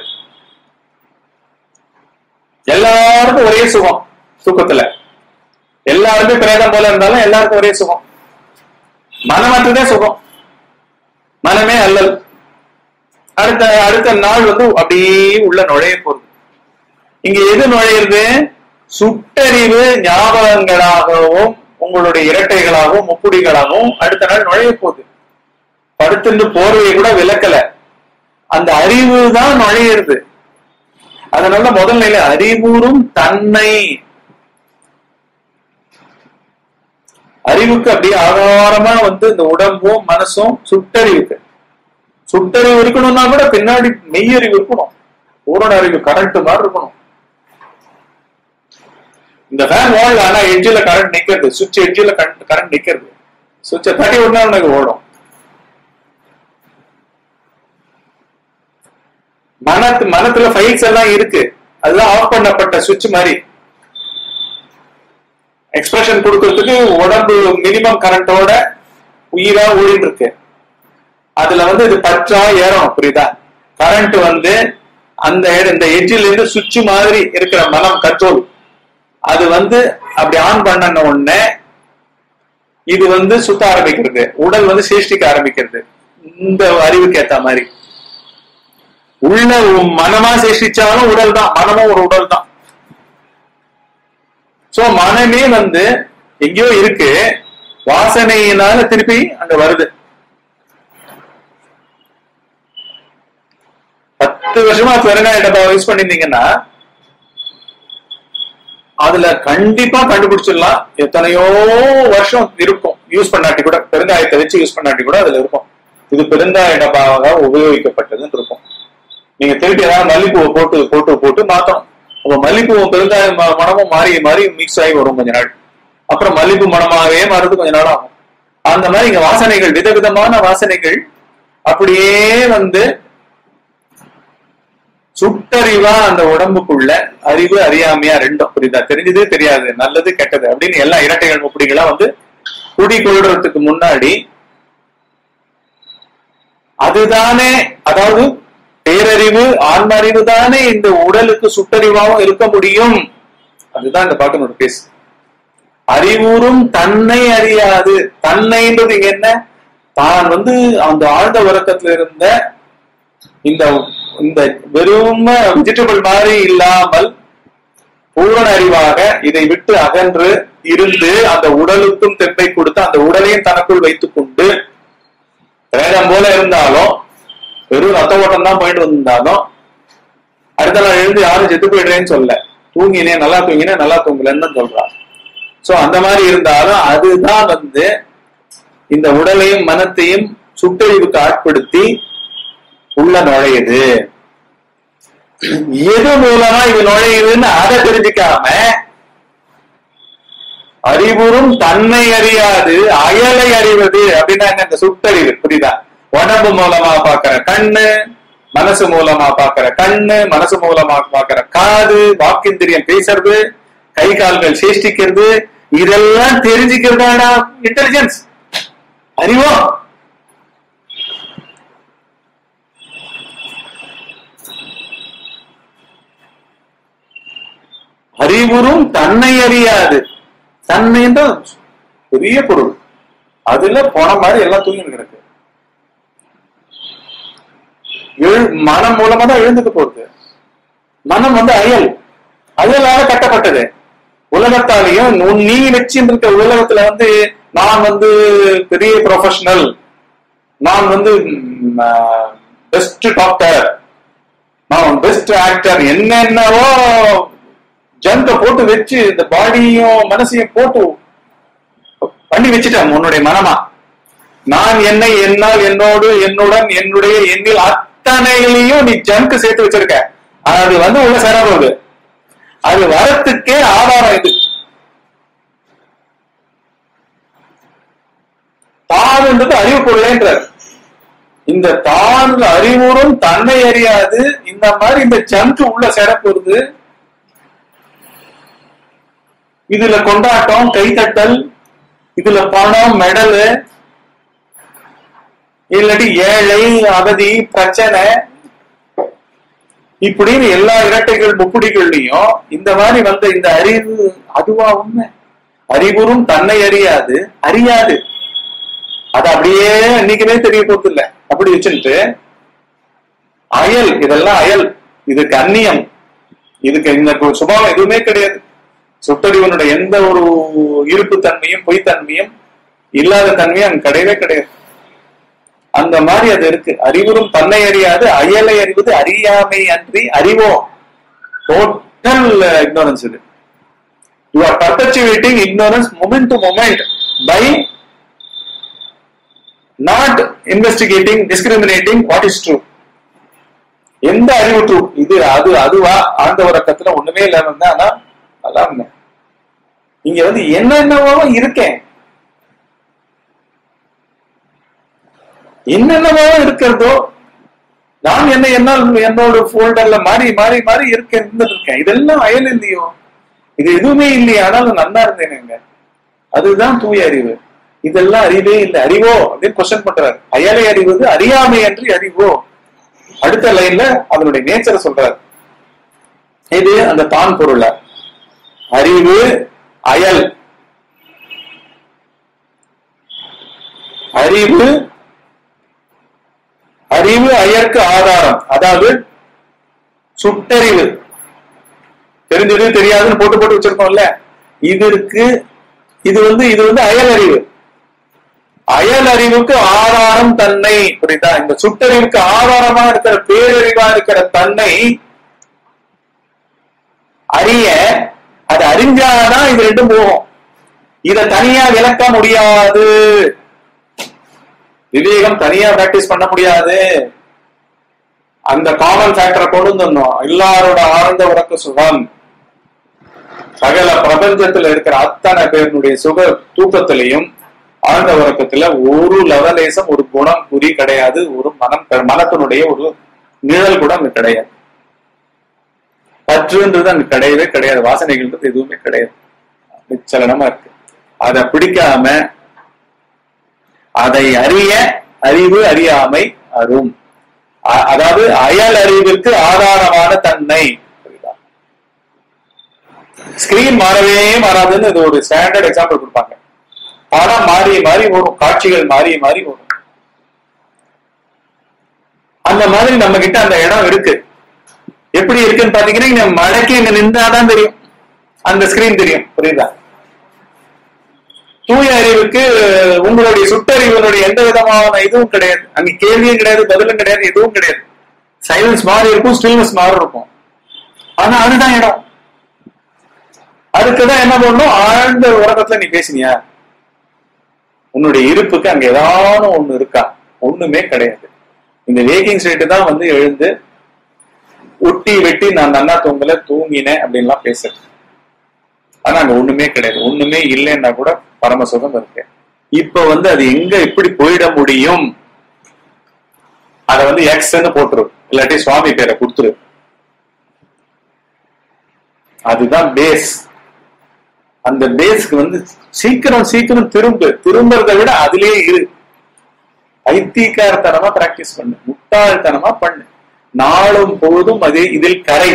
எல்லாருக்கும் ஒரே சுகம் தூக்கத்துல எல்லாருமே பிரேதம் போல இருந்தாலும் எல்லாருக்கும் ஒரே சுகம் மனமாற்றதே சுகம் மனமே அல்லல் அடுத்த அடுத்த நாள் வந்து அப்படியே உள்ள நுழைய போகுது இங்க எது நுழையிறது சுட்டறிவு ஞாபகங்களாகவும் உங்களுடைய இரட்டைகளாகவும் முக்குடிகளாகவும் அடுத்த நாள் நுழைய போகுது படுத்துட்டு போர்வையை கூட விளக்கல அந்த அறிவு தான் நுழையிறது அதனால முதல் நிலை அறிவுறும் தன்னை அறிவுக்கு அப்படியே ஆதாரமா வந்து இந்த உடம்பும் மனசும் சுட்டறிவுக்கு சுட்டறிவு இருக்கணும்னா கூட பின்னாடி மெய்யறிவு இருக்கணும் பூரண அறிவு கரண்ட் மாதிரி இருக்கணும் இந்த ஃபேன் ஓடல ஆனா எட்ஜில் கரண்ட் நிக்கிறது சுவிட்ச் எட்ஜில் கரண்ட் கரண்ட் நிக்கிறது சுவிட்சை தட்டி விடனா உனக்கு ஓடும் மனத்து மனத்துல ஃபைல்ஸ் எல்லாம் இருக்கு அதுதான் ஆஃப் பண்ணப்பட்ட சுவிட்ச் மாதிரி எக்ஸ்பிரஷன் கொடுக்கறதுக்கு உடம்பு மினிமம் கரண்டோட உயிரா ஓடிட்டு இருக்கு அதுல வந்து இது பற்றா ஏறணும் புரியுதா கரண்ட் வந்து அந்த இட- இந்த எட்ஜில் இருந்து சுவிட்ச் மாதிரி இருக்கிற மனம் கண்ட்ரோல் அது வந்து அப்படி ஆன் பண்ணன உடனே இது வந்து சுத்த ஆரம்பிக்கிறது உடல் வந்து சேஷ்டிக்க ஆரம்பிக்கிறது இந்த அறிவுக்கு ஏத்த மாதிரி உள்ள உ- மனமா சேஷ்டிச்சாலும் உடல் தான் மனமும் ஒரு உடல் தான் சோ மனமே வந்து எங்கேயோ இருக்கு வாசனையினால திருப்பி அங்க வருது பத்து வருஷமா பெருங்காய டப்பா யூஸ் பண்ணிருந்தீங்கன்னா அதுல கண்டிப்பா கண்டுபிடிச்சிடலாம் எத்தனையோ வருஷம் இருக்கும் யூஸ் பண்ணாட்டி கூட பெருங்காயத்தை வச்சு யூஸ் பண்ணாட்டி கூட அதுல இருக்கும் இது பெருங்காய டப்பாவாக உபயோகிக்கப்பட்டதுன்னு இருக்கும் நீங்க திருப்பி ஏதாவது மல்லிப்பூவை போட்டு போட்டு போட்டு மாத்தணும் அப்ப மல்லிப்பூவும் பெருங்காய ம- மணமும் மாறி மாறி மிக்ஸ் ஆகி வரும் கொஞ்ச நாள் அப்புறம் மல்லிப்பூ மணமாகவே மாறுறது கொஞ்ச நாள் ஆகும் அந்த மாதிரி இங்க வாசனைகள் விதவிதமான வாசனைகள் அப்படியே வந்து சுட்டறிவா அந்த உடம்புக்குள்ள அறிவு அறியாமையா ரெண்டும் புரியுதா தெரிஞ்சது தெரியாது நல்லது கெட்டது அப்படின்னு எல்லா இரட்டைகள் முப்படிகளா வந்து குடி கொள்றதுக்கு முன்னாடி அதுதானே அதாவது பேரறிவு ஆன்மறிவு தானே இந்த உடலுக்கு சுட்டறிவாவும் இருக்க முடியும் அதுதான் இந்த பாட்டினோட கேஸ் அறிவுறும் தன்னை அறியாது தன்னைன்றது இங்க என்ன தான் வந்து அந்த ஆழ்ந்த உறக்கத்துல இருந்த இந்த இந்த வெறும் வெஜிடபிள் மாதிரி இல்லாமல் பூரண அறிவாக இதை விட்டு அகன்று இருந்து அந்த உடலுக்கும் தெம்பை கொடுத்து அந்த உடலையும் தனக்குள் வைத்துக் கொண்டு வேதம் போல இருந்தாலும் வெறும் ரத்த ஓட்டம் தான் போயிட்டு வந்திருந்தாலும் அடுத்த நாள் எழுந்து யாரும் செத்து போயிடுறேன்னு சொல்ல தூங்கினேன் நல்லா தூங்கினேன் நல்லா தூங்கலன்னு தான் சொல்றா சோ அந்த மாதிரி இருந்தாலும் அதுதான் வந்து இந்த உடலையும் மனத்தையும் சுட்டறிவுக்கு ஆட்படுத்தி உள்ள நுழையுது எது மூலமா இது நுழையுதுன்னு அதை தெரிஞ்சுக்காம அறிவுறும் தன்னை அறியாது அயலை அறிவது அப்படின்னா என்ன இந்த சுட்டறிவு புரியுதா உடம்பு மூலமா பாக்குற கண்ணு மனசு மூலமா பாக்குற கண்ணு மனசு மூலமா பாக்குற காது வாக்கிந்திரியம் பேசுறது கை கால்கள் சேஷ்டிக்கிறது இதெல்லாம் தெரிஞ்சுக்கிறதாடா இன்டெலிஜென்ஸ் அறிவோ அறிவுறும் தன்னை அறியாது தன்னை தான் பெரிய பொருள் அதுல போன மாதிரி எல்லாம் தூங்கி கிடக்கு எழு- மனம் மூலமா தான் எழுந்துட்டு போகுது மனம் வந்து அயல் அயலால கட்டப்பட்டது உலகத்தாலையும் உன் நீ வச்சிருக்க உலகத்துல வந்து நான் வந்து பெரிய ப்ரொஃபஷனல் நான் வந்து பெஸ்ட் டாக்டர் நான் பெஸ்ட் ஆக்டர் என்னென்னவோ ஜங்க போட்டு வச்சு இந்த பாடியும் மனசையும் போட்டு பண்ணி வச்சுட்டேன் உன்னுடைய மனமா நான் என்னை என்னால் என்னோடு என்னுடன் என்னுடைய எண்ணில் அத்தனையிலையும் நீ ஜங்க் சேர்த்து வச்சிருக்க அது வந்து உள்ள சேர போகுது அது வரத்துக்கே ஆதாரம் இது தான்ன்றது அறிவு பொருளேன்றார் இந்த தான் அறிவுறும் தன்னை அறியாது இந்த மாதிரி இந்த ஜங்க் உள்ள சேர போகுது இதுல கொண்டாட்டம் கைத்தட்டல் இதுல பணம் மெடலு இல்லாட்டி ஏழை அகதி பிரச்சனை இப்படின்னு எல்லா இரட்டைகள் முப்புடிகள்லயும் இந்த மாதிரி வந்த இந்த அறிவு அதுவா உண்மை அறிவுறும் தன்னை அறியாது அறியாது அது அப்படியே இன்னைக்குமே தெரிய போறது இல்ல அப்படி வச்சுட்டு அயல் இதெல்லாம் அயல் இதுக்கு அந்நியம் இதுக்கு இந்த சுபாவம் எதுவுமே கிடையாது சுட்டறிவனுடைய எந்த ஒரு இருப்பு தன்மையும் பொய்த்தன்மையும் இல்லாத தன்மையும் அங்க கிடையவே கிடையாது அந்த மாதிரி அது இருக்கு அறிவுறும் தன்னை அறியாது அயலை அறிவது அறியாமை அன்றி அறிவோம் டோட்டல் இக்னோரன்ஸ் இது you are perpetuating ignorance moment to moment by not investigating discriminating what is true எந்த அறிவு ட்ரூ இது அது அதுவா ஆழ்ந்த உறக்கத்துல ஒண்ணுமே இல்லாம இருந்தா ஆனா நல்லா இருந்தேன் இங்க வந்து என்னென்னவோ இருக்கேன் என்னென்னவோ இருக்கிறதோ நான் என்ன என்னால் என்னோட ஃபோல்டர்ல மாறி மாறி மாறி இருக்க இருந்துட்டு இருக்கேன் இதெல்லாம் அயல் இல்லையோ இது எதுவுமே இல்லையே ஆனாலும் நல்லா இருந்தேனுங்க அதுதான் தூய அறிவு இதெல்லாம் அறிவே இல்லை அறிவோ அப்படின்னு கொஸ்டின் பண்றாரு அயலை அறிவது அறியாமை அன்றி அறிவோ அடுத்த லைன்ல அதனுடைய நேச்சரை சொல்றாரு இது அந்த தான் பொருள அறிவு அயல் அறிவு அறிவு அயற்கு ஆதாரம் அதாவது சுட்டறிவு தெரிஞ்சது தெரியாதுன்னு போட்டு போட்டு வச்சிருக்கோம்ல இதற்கு இது வந்து இது வந்து அயல் அறிவு அயல் அறிவுக்கு ஆதாரம் தன்னை புரியுதா இந்த சுட்டறிவுக்கு ஆதாரமா இருக்கிற பேரறிவா இருக்கிற தன்னை அறிய அது அறிஞ்சாதான் இது ரெண்டும் போகும் இத தனியா விளக்க முடியாது விவேகம் தனியா பிராக்டிஸ் பண்ண முடியாது அந்த காமன் ஃபேக்டரை கொண்டு வந்துடணும் எல்லாரோட ஆழ்ந்த உறக்க சுகம் சகல பிரபஞ்சத்துல இருக்கிற அத்தனை பேருடைய சுக தூக்கத்திலையும் ஆழ்ந்த உறக்கத்துல ஒரு லவலேசம் ஒரு குணம் குறி கிடையாது ஒரு மனம் மனத்தினுடைய ஒரு நிழல் கூட அங்க கிடையாது பற்றுன்றது அங்க கிடையவே கிடையாது வாசனைகள்ன்றது எதுவுமே கிடையாது நிச்சலனமா இருக்கு அதை பிடிக்காம அதை அறிய அறிவு அறியாமை அரும் அ- அதாவது அயல் அறிவிற்கு ஆதாரமான தன்மை ஸ்கிரீன் மாறவே மாறாதுன்னு இது ஒரு ஸ்டாண்டர்ட் எக்ஸாம்பிள் கொடுப்பாங்க படம் மாறி மாறி வரும் காட்சிகள் மாறி மாறி வரும் அந்த மாதிரி நம்ம கிட்ட அந்த இடம் இருக்கு எப்படி இருக்குன்னு பாத்தீங்கன்னா இங்க மழைக்கு இங்க நின்றாதான் தெரியும் அந்த ஸ்கிரீன் தெரியும் புரியுதா தூய அறிவுக்கு உங்களுடைய சுட்டறிவுனுடைய எந்த விதமான இதுவும் கிடையாது அங்க கேள்வியும் கிடையாது பதிலும் கிடையாது எதுவும் கிடையாது சைலன்ஸ் மாறி இருக்கும் ஸ்டில்னஸ் மாறி இருக்கும் ஆனா அதுதான் இடம் அதுக்குதான் என்ன பண்ணணும் ஆழ்ந்த உலகத்துல நீ பேசினியா உன்னுடைய இருப்புக்கு அங்க ஏதாவது ஒண்ணு இருக்கா ஒண்ணுமே கிடையாது இந்த வேக்கிங் ஸ்டேட் தான் வந்து எழுந்து ஒட்டி வெட்டி நான் நன்னா தூங்கல தூங்கினேன் அப்படின்லாம் பேசுறேன் ஆனா அங்க ஒண்ணுமே கிடையாது ஒண்ணுமே இல்லைன்னா கூட பரம சுகம் இருக்கு இப்ப வந்து அது எங்க எப்படி போயிட முடியும் அத வந்து எக்ஸ்ன்னு போட்டுரு இல்லாட்டி சுவாமி பேரை கொடுத்துரு அதுதான் பேஸ் அந்த பேஸ்க்கு வந்து சீக்கிரம் சீக்கிரம் திரும்பு திரும்புறதை விட அதுலயே இரு பைத்தியக்காரத்தனமா பிராக்டிஸ் பண்ணு முட்டாள்தனமா பண்ணு நாளும் பொழுதும் அது இதில் கரை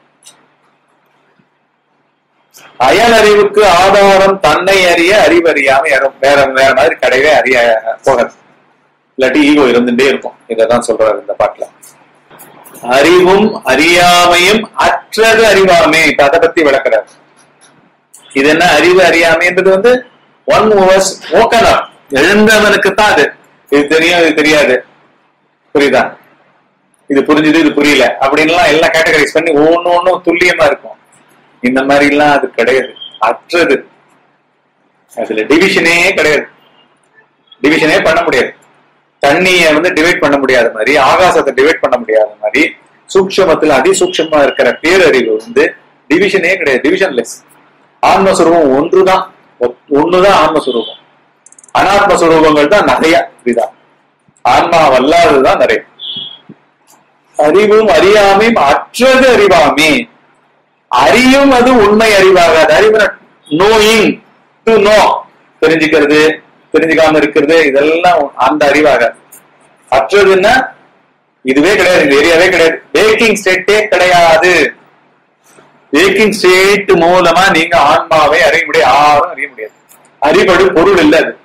அயல் அறிவுக்கு ஆதாரம் தன்னை அறிய அறிவறியாம யாரும் வேற வேற மாதிரி கிடையவே அறிய போகாது இல்லாட்டி ஈகோ இருந்துட்டே இருக்கும் இதான் சொல்றாரு இந்த பாட்டுல அறிவும் அறியாமையும் அற்றது அறிவாமை இப்ப அதை பத்தி விளக்குறாரு இது என்ன அறிவு அறியாமைன்றது வந்து ஒன் ஓவர்ஸ் ஓக்கனா எழுந்தவனுக்கு தான் அது இது தெரியும் இது தெரியாது புரியுதா இது புரிஞ்சுது இது புரியல அப்படின்லாம் எல்லாம் கேட்டகரைஸ் பண்ணி ஒவ்வொன்னு ஒன்னும் துல்லியமா இருக்கும் இந்த மாதிரி எல்லாம் அது கிடையாது அற்றது அதுல டிவிஷனே கிடையாது டிவிஷனே பண்ண முடியாது தண்ணிய வந்து டிவைட் பண்ண முடியாத மாதிரி ஆகாசத்தை டிவைட் பண்ண முடியாத மாதிரி சூக்ஷமத்துல அதிசூக்ஷமா இருக்கிற பேரறிவு வந்து டிவிஷனே கிடையாது டிவிஷன்லெஸ் ஆன்மஸ்வரூபம் ஒன்றுதான் ஒ- ஒண்ணுதான் ஆன்மஸ்வரூபம் அனாத்ம சுரூபங்கள் தான் நிறைய புரியுதா ஆன்மா வல்லாததுதான் நிறைய அறிவும் அறியாமையும் அற்றது அறிவாமே அறியும் அது உண்மை அறிவாகாது அறிவு நோயிங் டு நோ தெரிஞ்சுக்கிறது தெரிஞ்சுக்காம இருக்கிறது இதெல்லாம் அந்த அறிவாகாது அற்றதுன்னா இதுவே கிடையாது இந்த ஏரியாவே கிடையாது வேக்கிங் ஸ்டேட்டே கிடையாது வேக்கிங் ஸ்டேட் மூலமா நீங்க ஆன்மாவை அறிய முடியாது யாரும் அறிய முடியாது அறிபடு பொருள் இல்ல அது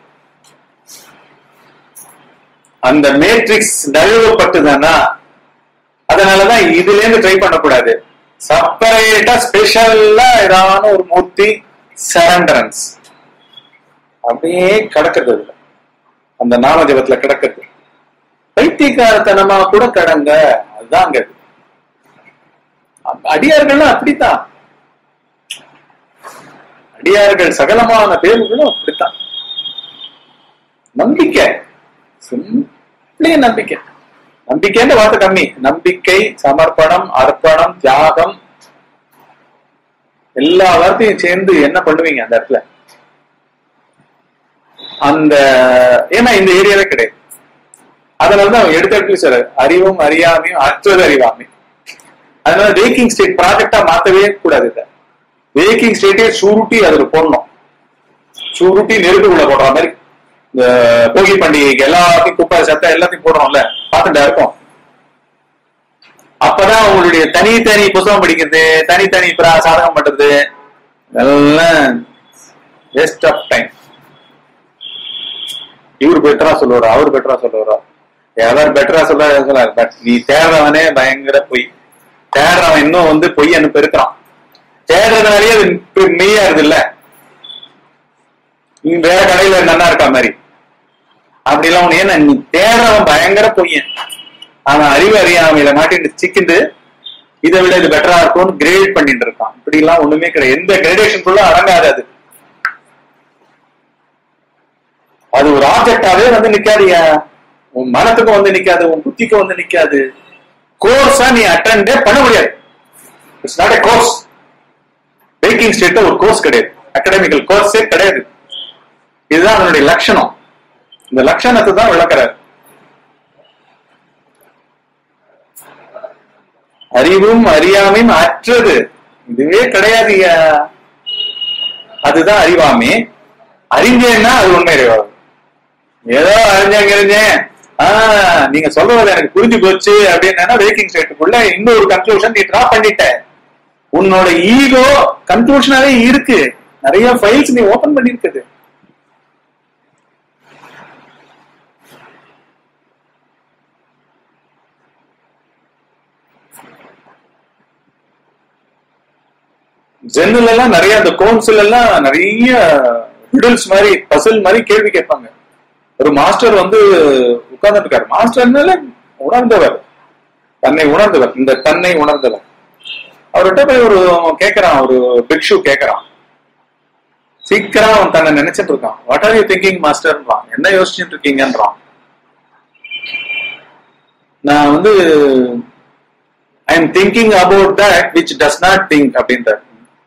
அந்த மேட்ரிக்ஸ் நழுவப்பட்டுதானா அதனாலதான் இதுல இருந்து ட்ரை பண்ணக்கூடாது செப்பரேட்டா ஸ்பெஷல்லா ஏதான ஒரு மூர்த்தி சரண்டரன்ஸ் அப்படியே கிடக்குது அதுல அந்த நாம ஜபத்துல கிடக்குது பைத்தியக்காரத்தனமா கூட கடங்க அதுதான் அங்க இருக்கு. அ- அடியார்கள்லாம் அப்படித்தான் அடியார்கள் சகலமான பேர்களும் அப்படித்தான் நம்பிக்கை சிம்பிளே நம்பிக்கை நம்பிக்கைன்ற வார்த்தை கம்மி நம்பிக்கை சமர்ப்பணம் அர்ப்பணம் தியாகம் எல்லா வார்த்தையும் சேர்ந்து என்ன பண்ணுவீங்க அந்த இடத்துல அந்த ஏன்னா இந்த ஏரியாவே கிடையாது அதனாலதான் அவன் எடுத்த இடத்துல சார் அறிவும் அறியாமையும் அற்றது அறிவாமை அதனால வேக்கிங் ஸ்டேட் ப்ராஜெக்டா மாத்தவே கூடாது இதை வேக்கிங் ஸ்டேட்டே சுருட்டி அதுல போடணும் சுருட்டி நெருப்புக்குள்ள போடுற மாதிரி இந்த போகி பண்டிகைக்கு எல்லாத்தையும் குப்பை சத்தம் எல்லாத்தையும் போடுறோம்ல பார்த்துட்டா இருக்கும் அப்பதான் உங்களுடைய தனித்தனி புத்தகம் படிக்கிறது தனித்தனி பிரா- சாதகம் பண்றது எல்லாம் வேஸ்ட் ஆஃப் டைம் இவர் பெட்டரா சொல்லுவாரா அவர் பெட்டரா சொல்லுவாரா யாராவது பெட்டரா சொல்ல சொல்லாரு பட் நீ தேடுறவனே பயங்கர பொய் தேடுறவன் இன்னும் வந்து பொய்யன்னு பெருக்கிறான் தேடுறதுனாலயே அது பெ- மெய்யா இருக்கு இல்ல நீ வேற கடையில நல்லா இருக்கா மாதிரி அப்படி எல்லாம் ஒண்ணு ஏன்னா நீ தேடுறவன் பயங்கர பொய்யன் அவன் அறிவு அறியாமையில மாட்டிட்டு சிக்கிண்டு இதை விட இது பெட்டரா இருக்கும்னு கிரேட் பண்ணிட்டு இருக்கான் இப்படி எல்லாம் ஒண்ணுமே கிடையாது எந்த கிரேடேஷனுக்குள்ள அடங்காது அது அது ஒரு ஆப்ஜெக்டாவே வந்து நிக்காதியா உன் மனத்துக்கும் வந்து நிக்காது உன் புத்திக்கும் வந்து நிக்காது கோர்ஸா நீ அட்டெண்டே பண்ண முடியாது it's not a course backing state ஒரு கோர்ஸ் கிடையாது அகாடமிக்கல் கோர்ஸே கிடையாது இதுதான் அதனுடைய லட்சணம் இந்த லட்சணத்தை தான் விளக்குறாரு அறிவும் அறியாமையும் அற்றது இதுவே கிடையாதுயா அதுதான் அறிவாமே அறிஞ்சேன்னா அது உண்மை அறிவாகும் ஏதோ அறிஞ்சேன் அறிஞ்சேன் ஆஹ் நீங்க சொல்றது எனக்கு புரிஞ்சு போச்சு அப்படின்னா வேக்கிங் ஸ்டேட்டுக்குள்ள இன்னொரு கன்க்ளூஷன் நீ டிரா பண்ணிட்ட உன்னோட ஈகோ கன்க்ளூஷனாவே இருக்கு நிறைய ஃபைல்ஸ் நீ ஓபன் பண்ணிருக்குது ஜென்னில் எல்லாம் நிறைய அந்த கோன்சில் எல்லாம் நிறைய ரிடல்ஸ் மாதிரி பசில் மாதிரி கேள்வி கேட்பாங்க ஒரு மாஸ்டர் வந்து உட்கார்ந்துட்டு இருக்காரு மாஸ்டர்னால உணர்ந்தவர் தன்னை உணர்ந்தவர் இந்த தன்னை உணர்ந்தவர் அவர்கிட்ட போய் ஒரு அவன் கேட்கறான் ஒரு பிக்ஷு கேட்கறான் சீக்கிரம் அவன் தன்னை நினைச்சிட்டு இருக்கான் வாட் ஆர் யூ திங்கிங் மாஸ்டர்ன்றான் என்ன யோசிச்சுட்டு இருக்கீங்கன்றான் நான் வந்து I am thinking about that which does not think அப்படின்றார்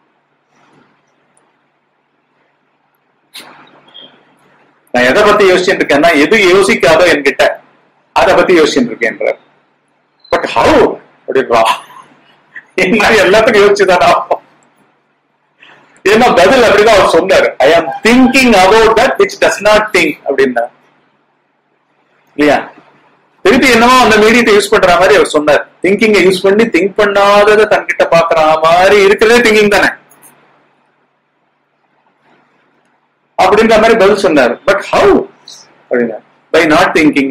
நான் எதை பத்தி யோசிச்சுட்டு இருக்கேன்னா எது யோசிக்காதோ என்கிட்ட அதை பத்தி யோசிச்சுட்டு இருக்கேன்றார் பட் ஹவு அப்படின்றா என்ன எல்லாத்துக்கும் யோசிச்சுதானா ஆகும். ஏன்னா பதில் அப்படிதான் அவர் சொன்னார் I am thinking about that which does not think அப்படின்னா இல்லையா திருப்பி என்னமோ அந்த மீடியத்தை யூஸ் பண்ற மாதிரி அவர் சொன்னார் திங்கிங்கை யூஸ் பண்ணி திங்க் பண்ணாததை தன்கிட்ட பாக்குற மாதிரி இருக்கிறதே திங்கிங் தானே அப்படின்ற மாதிரி பதில் சொன்னார் பட் ஹவு அப்படின்னா by not thinking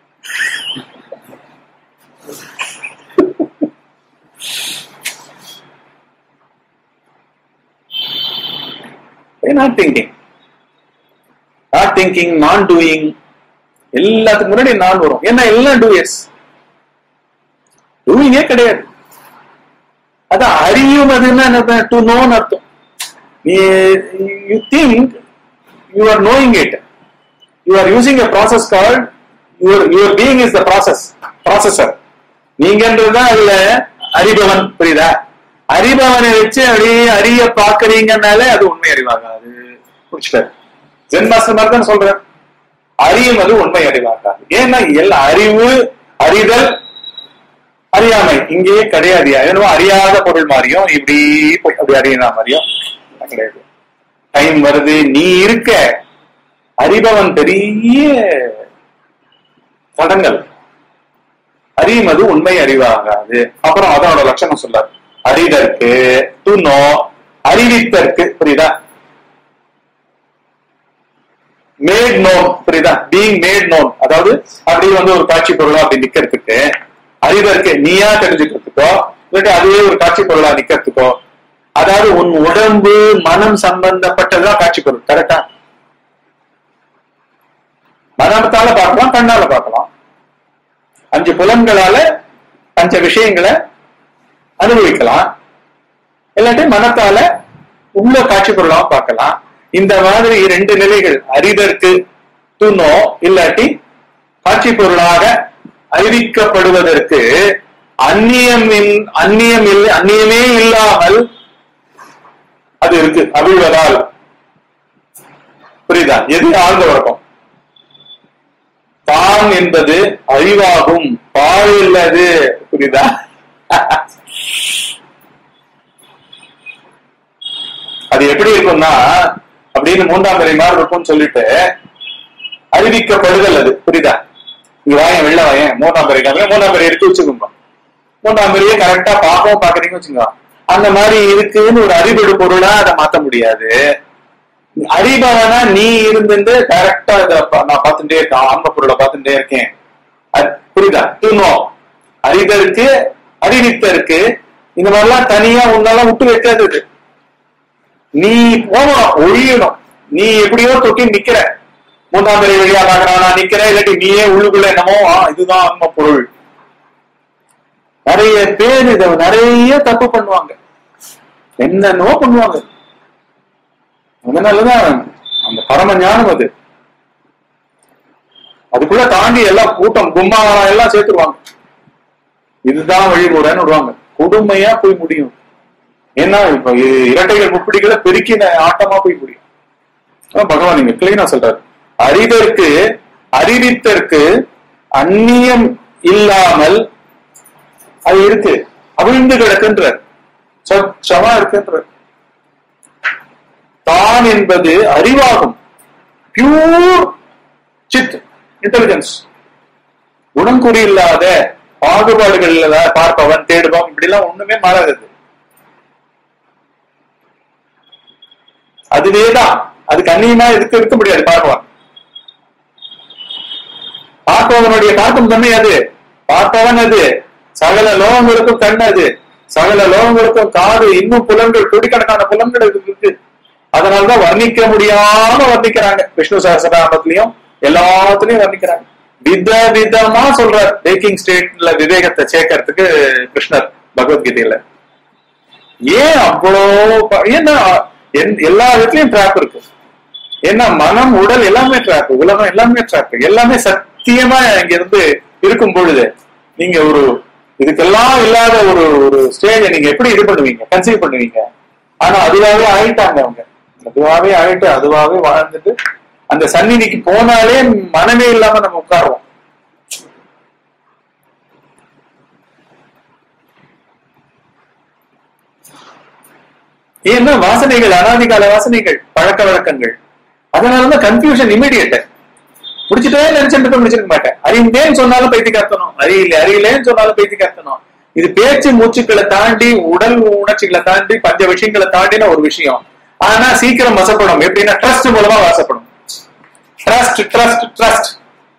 by not thinking not thinking non doing எல்லாத்துக்கு முன்னாடி நான் வரும் ஏன்னா எல்லாம் டூயர்ஸ் டூயிங்கே கிடையாது அதான் அறியும் அதுன்னா டு நோன்னு அர்த்தம் நீ you think you are knowing it you are using a process called your your being is the process processor நீங்கன்றதுதான் அதுல அறிபவன் புரியுதா அறிபவனை வச்சு அப்படியே அறிய பாக்குறீங்கனாலே அது உண்மை அறிவாகாது புடிச்சிட்டாரு ஜென் மாஸ்டர் மாதிரி தான் சொல்றேன் அறியும் அது உண்மை அறிவாகாது ஏன்னா எல்லா அறிவு அறிதல் அறியாமை இங்கேயே கிடையாது என்னவோ அறியாத பொருள் மாதிரியும் இப்படி போய் அப்படி அறியிற மாதிரியும் கிடையாது டைம் வருது நீ இருக்க அறிபவன் பெரிய தடங்கள் அறியுமது உண்மை அறிவாகாது அப்புறம் அதனோட லட்சணம் சொல்லார் அறிதற்கு டு நோ அறிவித்தற்கு புரியுதா மேட் நோன் புரியுதா பீங் மேட் நோன் அதாவது அப்படி வந்து ஒரு காட்சி பொருளா அப்படி நிக்கிறதுக்கு அறிதற்கு நீயா தெரிஞ்சுக்கிறதுக்கோ இல்லாட்டி அதுவே ஒரு காட்சி பொருளா நிக்கிறதுக்கோ அதாவது உன் உடம்பு மனம் சம்பந்தப்பட்டதுதான் காட்சி பொருள் கரெக்டா மனத்தால பார்க்கலாம் கண்ணால பார்க்கலாம் அஞ்சு புலன்களால பஞ்ச விஷயங்களை அனுபவிக்கலாம் இல்லாட்டி மனத்தால உள்ள காட்சி பொருளா பார்க்கலாம் இந்த மாதிரி ரெண்டு நிலைகள் அறிதற்கு துணோ இல்லாட்டி காட்சி பொருளாக அறிவிக்கப்படுவதற்கு அந்நியம் இன்- அந்நியம் இல்லை அந்நியமே இல்லாமல் அது இருக்கு அவிழ்வதால் புரியுதா எது ஆழ்ந்த வழக்கம் தான் என்பது அறிவாகும் பால் இல்லது புரியுதா அது எப்படி இருக்கும்னா அப்படின்னு மூன்றாம் பிறை மாதிரி இருக்கும்னு சொல்லிட்டு அறிவிக்கப்படுதல் அது புரியுதா இங்க வாயன் வெளில வாயன் மூணாம் பிறை காமிங்க மூணாம் பிறை எடுத்து வச்சுக்கோங்க மூன்றாம் பிறையை கரெக்டா பார்க்கவும் பாக்குறீங்கன்னு வச்சுக்கோ அந்த மாதிரி இருக்குன்னு ஒரு அறிவெடு பொருளா அதை மாத்த முடியாது அறிபவனா நீ இருந்துட்டு டைரக்டா இத ப- நான் பார்த்துட்டே இருக்கேன் ஆன்ம பொருளை பார்த்துட்டே இருக்கேன் அது புரியுதா டு நோ அறிதற்கு அறிவித்தற்கு இந்த மாதிரிலாம் தனியா உன்னால விட்டு வைக்காது இது. நீ போகணும் ஒழியணும் நீ எப்படியோ தொட்டி நிக்கிற மூன்றாம் பிறை வழியா பாக்குறான் நான் நிக்கிறேன் இல்லாட்டி நீயே உள்ளுக்குள்ள என்னமோ ஆ, இதுதான் ஆன்ம பொருள் நிறைய பேர் இத நிறைய தப்பு பண்ணுவாங்க என்னென்னவோ பண்ணுவாங்க அதனாலதான் அந்த பரம ஞானம் அது அதுக்குள்ள தாண்டி எல்லாம் கூட்டம் கும்மா எல்லாம் சேர்த்துருவாங்க இதுதான் வழிமுறைன்னு விடுவாங்க கொடுமையா போய் முடியும் ஏன்னா இப்ப இ- இரட்டைகள் முப்பிடிகளை பெருக்கின ஆட்டமா போய் முடியும் அதான் பகவான் இங்க கிளீனா சொல்றாரு அறிதற்கு அறிவித்தற்கு அந்நியம் இல்லாமல் அது இருக்கு அவிழ்ந்து கிடக்குன்றார் சொச்சமா இருக்குன்றார் தான் என்பது அறிவாகும் பியூர் சித் இன்டெலிஜென்ஸ் குணங்குறி இல்லாத பாகுபாடுகள் இல்லாத பார்ப்பவன் தேடுபவன் இப்படி எல்லாம் ஒண்ணுமே மாறாது அதுவேதான் அதுக்கு அந்நியமா இதுக்கு இருக்க முடியாது பார்ப்பவன் பார்ப்பவனுடைய பார்க்கும் தன்மை அது பார்ப்பவன் அது சகல லோகங்களுக்கும் கண் அது சகல லோகங்களுக்கும் காது இன்னும் புலன்கள் கோடிக்கணக்கான புலன்கள் இதுக்கு இருக்கு அதனாலதான் வர்ணிக்க முடியாம வர்ணிக்கிறாங்க விஷ்ணு சகசராமத்திலையும் எல்லாத்துலயும் வர்ணிக்கிறாங்க வித விதமா சொல்றார் டேக்கிங் ஸ்டேட்ல விவேகத்தை சேர்க்கறதுக்கு கிருஷ்ணர் பகவத்கீதையில ஏன் அவ்வளோ ப- ஏன்னா என்- எல்லா இடத்துலயும் ட்ராப் இருக்கு ஏன்னா மனம் உடல் எல்லாமே ட்ராப் உலகம் எல்லாமே ட்ராப் எல்லாமே சத்தியமா இங்க இருந்து இருக்கும் பொழுது நீங்க ஒரு இதுக்கெல்லாம் இல்லாத ஒரு ஒரு ஸ்டேஜை நீங்க எப்படி இது பண்ணுவீங்க கன்சீவ் பண்ணுவீங்க ஆனா அதுவாவே ஆயிட்டாங்க அவங்க அதுவாவே ஆயிட்டு அதுவாவே வாழ்ந்துட்டு அந்த சந்நிதிக்கு போனாலே மனமே இல்லாம நம்ம உட்காருவோம் ஏன்னா வாசனைகள் அனாதிகால வாசனைகள் பழக்க வழக்கங்கள் அதனாலதான் கன்ஃபியூஷன் இமிடியேட் முடிச்சுட்டே நினைச்சுட்டு முடிச்சிருக்க மாட்டேன் அறிந்தேன்னு சொன்னாலும் பைத்தி காத்தணும் அறியல அறியலேன்னு சொன்னாலும் பைத்தி காத்தணும் இது பேச்சு மூச்சுக்களை தாண்டி உடல் உணர்ச்சிகளை தாண்டி பஞ்ச விஷயங்களை தாண்டின ஒரு விஷயம் ஆனா சீக்கிரம் வசப்படும் எப்படின்னா ட்ரஸ்ட் மூலமா வாசப்படும் ட்ரஸ்ட் ட்ரஸ்ட் ட்ரஸ்ட்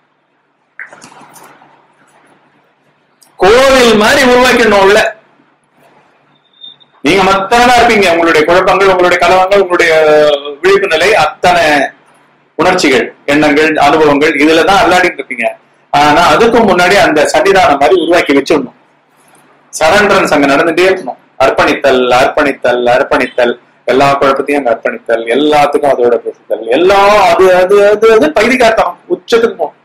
கோவில் மாதிரி உருவாக்கிடணும் உள்ள நீங்க மத்தனா இருப்பீங்க உங்களுடைய குழப்பங்கள் உங்களுடைய கலவங்கள் உங்களுடைய விழிப்பு நிலை அத்தனை உணர்ச்சிகள் எண்ணங்கள் அனுபவங்கள் இதுலதான் அல்லாடிட்டு இருப்பீங்க ஆனா அதுக்கும் முன்னாடி அந்த சன்னிதானம் மாதிரி உருவாக்கி வச்சிடணும் சரண்டரன்ஸ் அங்க நடந்துட்டே இருக்கணும் அர்ப்பணித்தல் அர்ப்பணித்தல் அர்ப்பணித்தல் எல்லா குழப்பத்தையும் அங்க அர்ப்பணித்தல் எல்லாத்துக்கும் அதோட பேசுதல் எல்லாம் அது அது அது அது பைதிகார்த்தம் உச்சத்துக்கு போகும்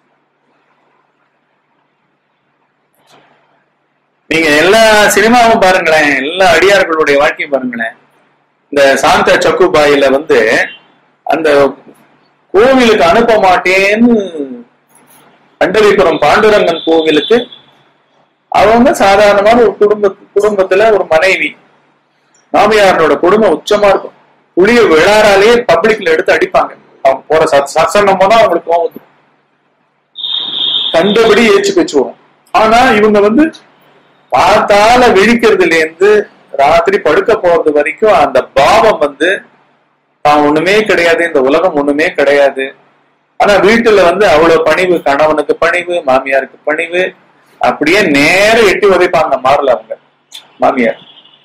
நீங்க எல்லா சினிமாவும் பாருங்களேன் எல்லா அடியார்களுடைய வாழ்க்கையும் பாருங்களேன் இந்த சாந்த சக்குபாயில வந்து அந்த கோவிலுக்கு அனுப்ப மாட்டேன்னு கண்டவிபுரம் பாண்டுரங்கன் கோவிலுக்கு அவங்க சாதாரணமான ஒரு குடும்ப குடும்பத்துல ஒரு மனைவி மாமியாரோட குடும்பம் உச்சமா இருக்கும் புளிய விழாராலேயே பப்ளிக்ல எடுத்து அடிப்பாங்க அவங்க போற சத் சத்சங்கம் போனா அவங்களுக்கு கோவம் வந்துரும். கண்டபடி ஏச்சு பேச்சு வரும் ஆனா இவங்க வந்து பார்த்தால விழிக்கிறதுல இருந்து ராத்திரி படுக்க போறது வரைக்கும் அந்த பாவம் வந்து தான் ஒண்ணுமே கிடையாது இந்த உலகம் ஒண்ணுமே கிடையாது ஆனா வீட்டுல வந்து அவ்வளவு பணிவு கணவனுக்கு பணிவு மாமியாருக்கு பணிவு அப்படியே நேர எட்டி உதைப்பாங்க மாறல அவங்க மாமியார்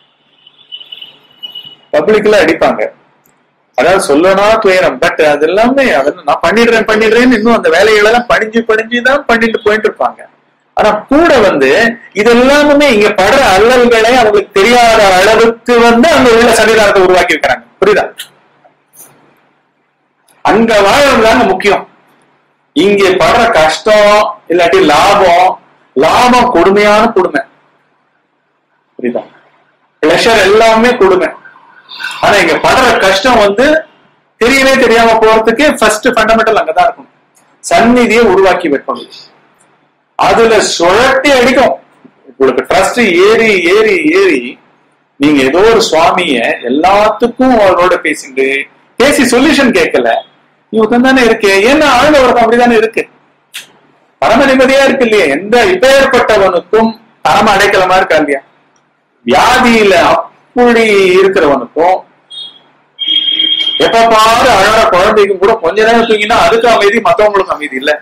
பப்ளிக்ல அடிப்பாங்க அதாவது சொல்லணும் துயரம் பட் அது எல்லாமே அதெல்லாம் நான் பண்ணிடுறேன் பண்ணிடுறேன்னு இன்னும் அந்த வேலைகளை எல்லாம் பணிஞ்சு பணிஞ்சு தான் பண்ணிட்டு போயிட்டு இருப்பாங்க ஆனா கூட வந்து இது எல்லாமே இங்க படுற அல்லல்களை அவங்களுக்கு தெரியாத அளவுக்கு வந்து அங்க உள்ள சன்னிதானத்தை உருவாக்கி இருக்கிறாங்க புரியுதா அங்க வாழறதுதாங்க முக்கியம் இங்க படுற கஷ்டம் இல்லாட்டி லாபம் லாபம் கொடுமையான கொடுமை புரியுதா பிளஷர் எல்லாமே கொடுமை ஆனா இங்க படுற கஷ்டம் வந்து தெரியவே தெரியாம போறதுக்கு ஃபர்ஸ்ட் ஃபண்டமெண்டல் அங்கதான் இருக்கணும் சந்நிதியை உருவாக்கி வைக்கணும் அதுல சுழட்டி அடிக்கும் உங்களுக்கு ட்ரஸ்ட் ஏறி ஏறி ஏறி நீங்க ஏதோ ஒரு சுவாமிய எல்லாத்துக்கும் அவரோட பேசிட்டு பேசி சொல்யூஷன் கேட்கல இவங்க தானே இருக்கு ஏன்னா ஆழ்ந்த உலகம் அப்படிதானே இருக்கு பரம நிம்மதியா இருக்கு இல்லையா எந்த இப்பேற்பட்டவனுக்கும் தரமா அடைக்கலமா இருக்கா இல்லையா வியாதியில அப்படி இருக்கிறவனுக்கும் எப்ப பாரு அழற குழந்தைக்கும் கூட கொஞ்ச நேரம் தூங்கினா அதுக்கு அமைதி மத்தவங்களுக்கும் அமைதி இல்ல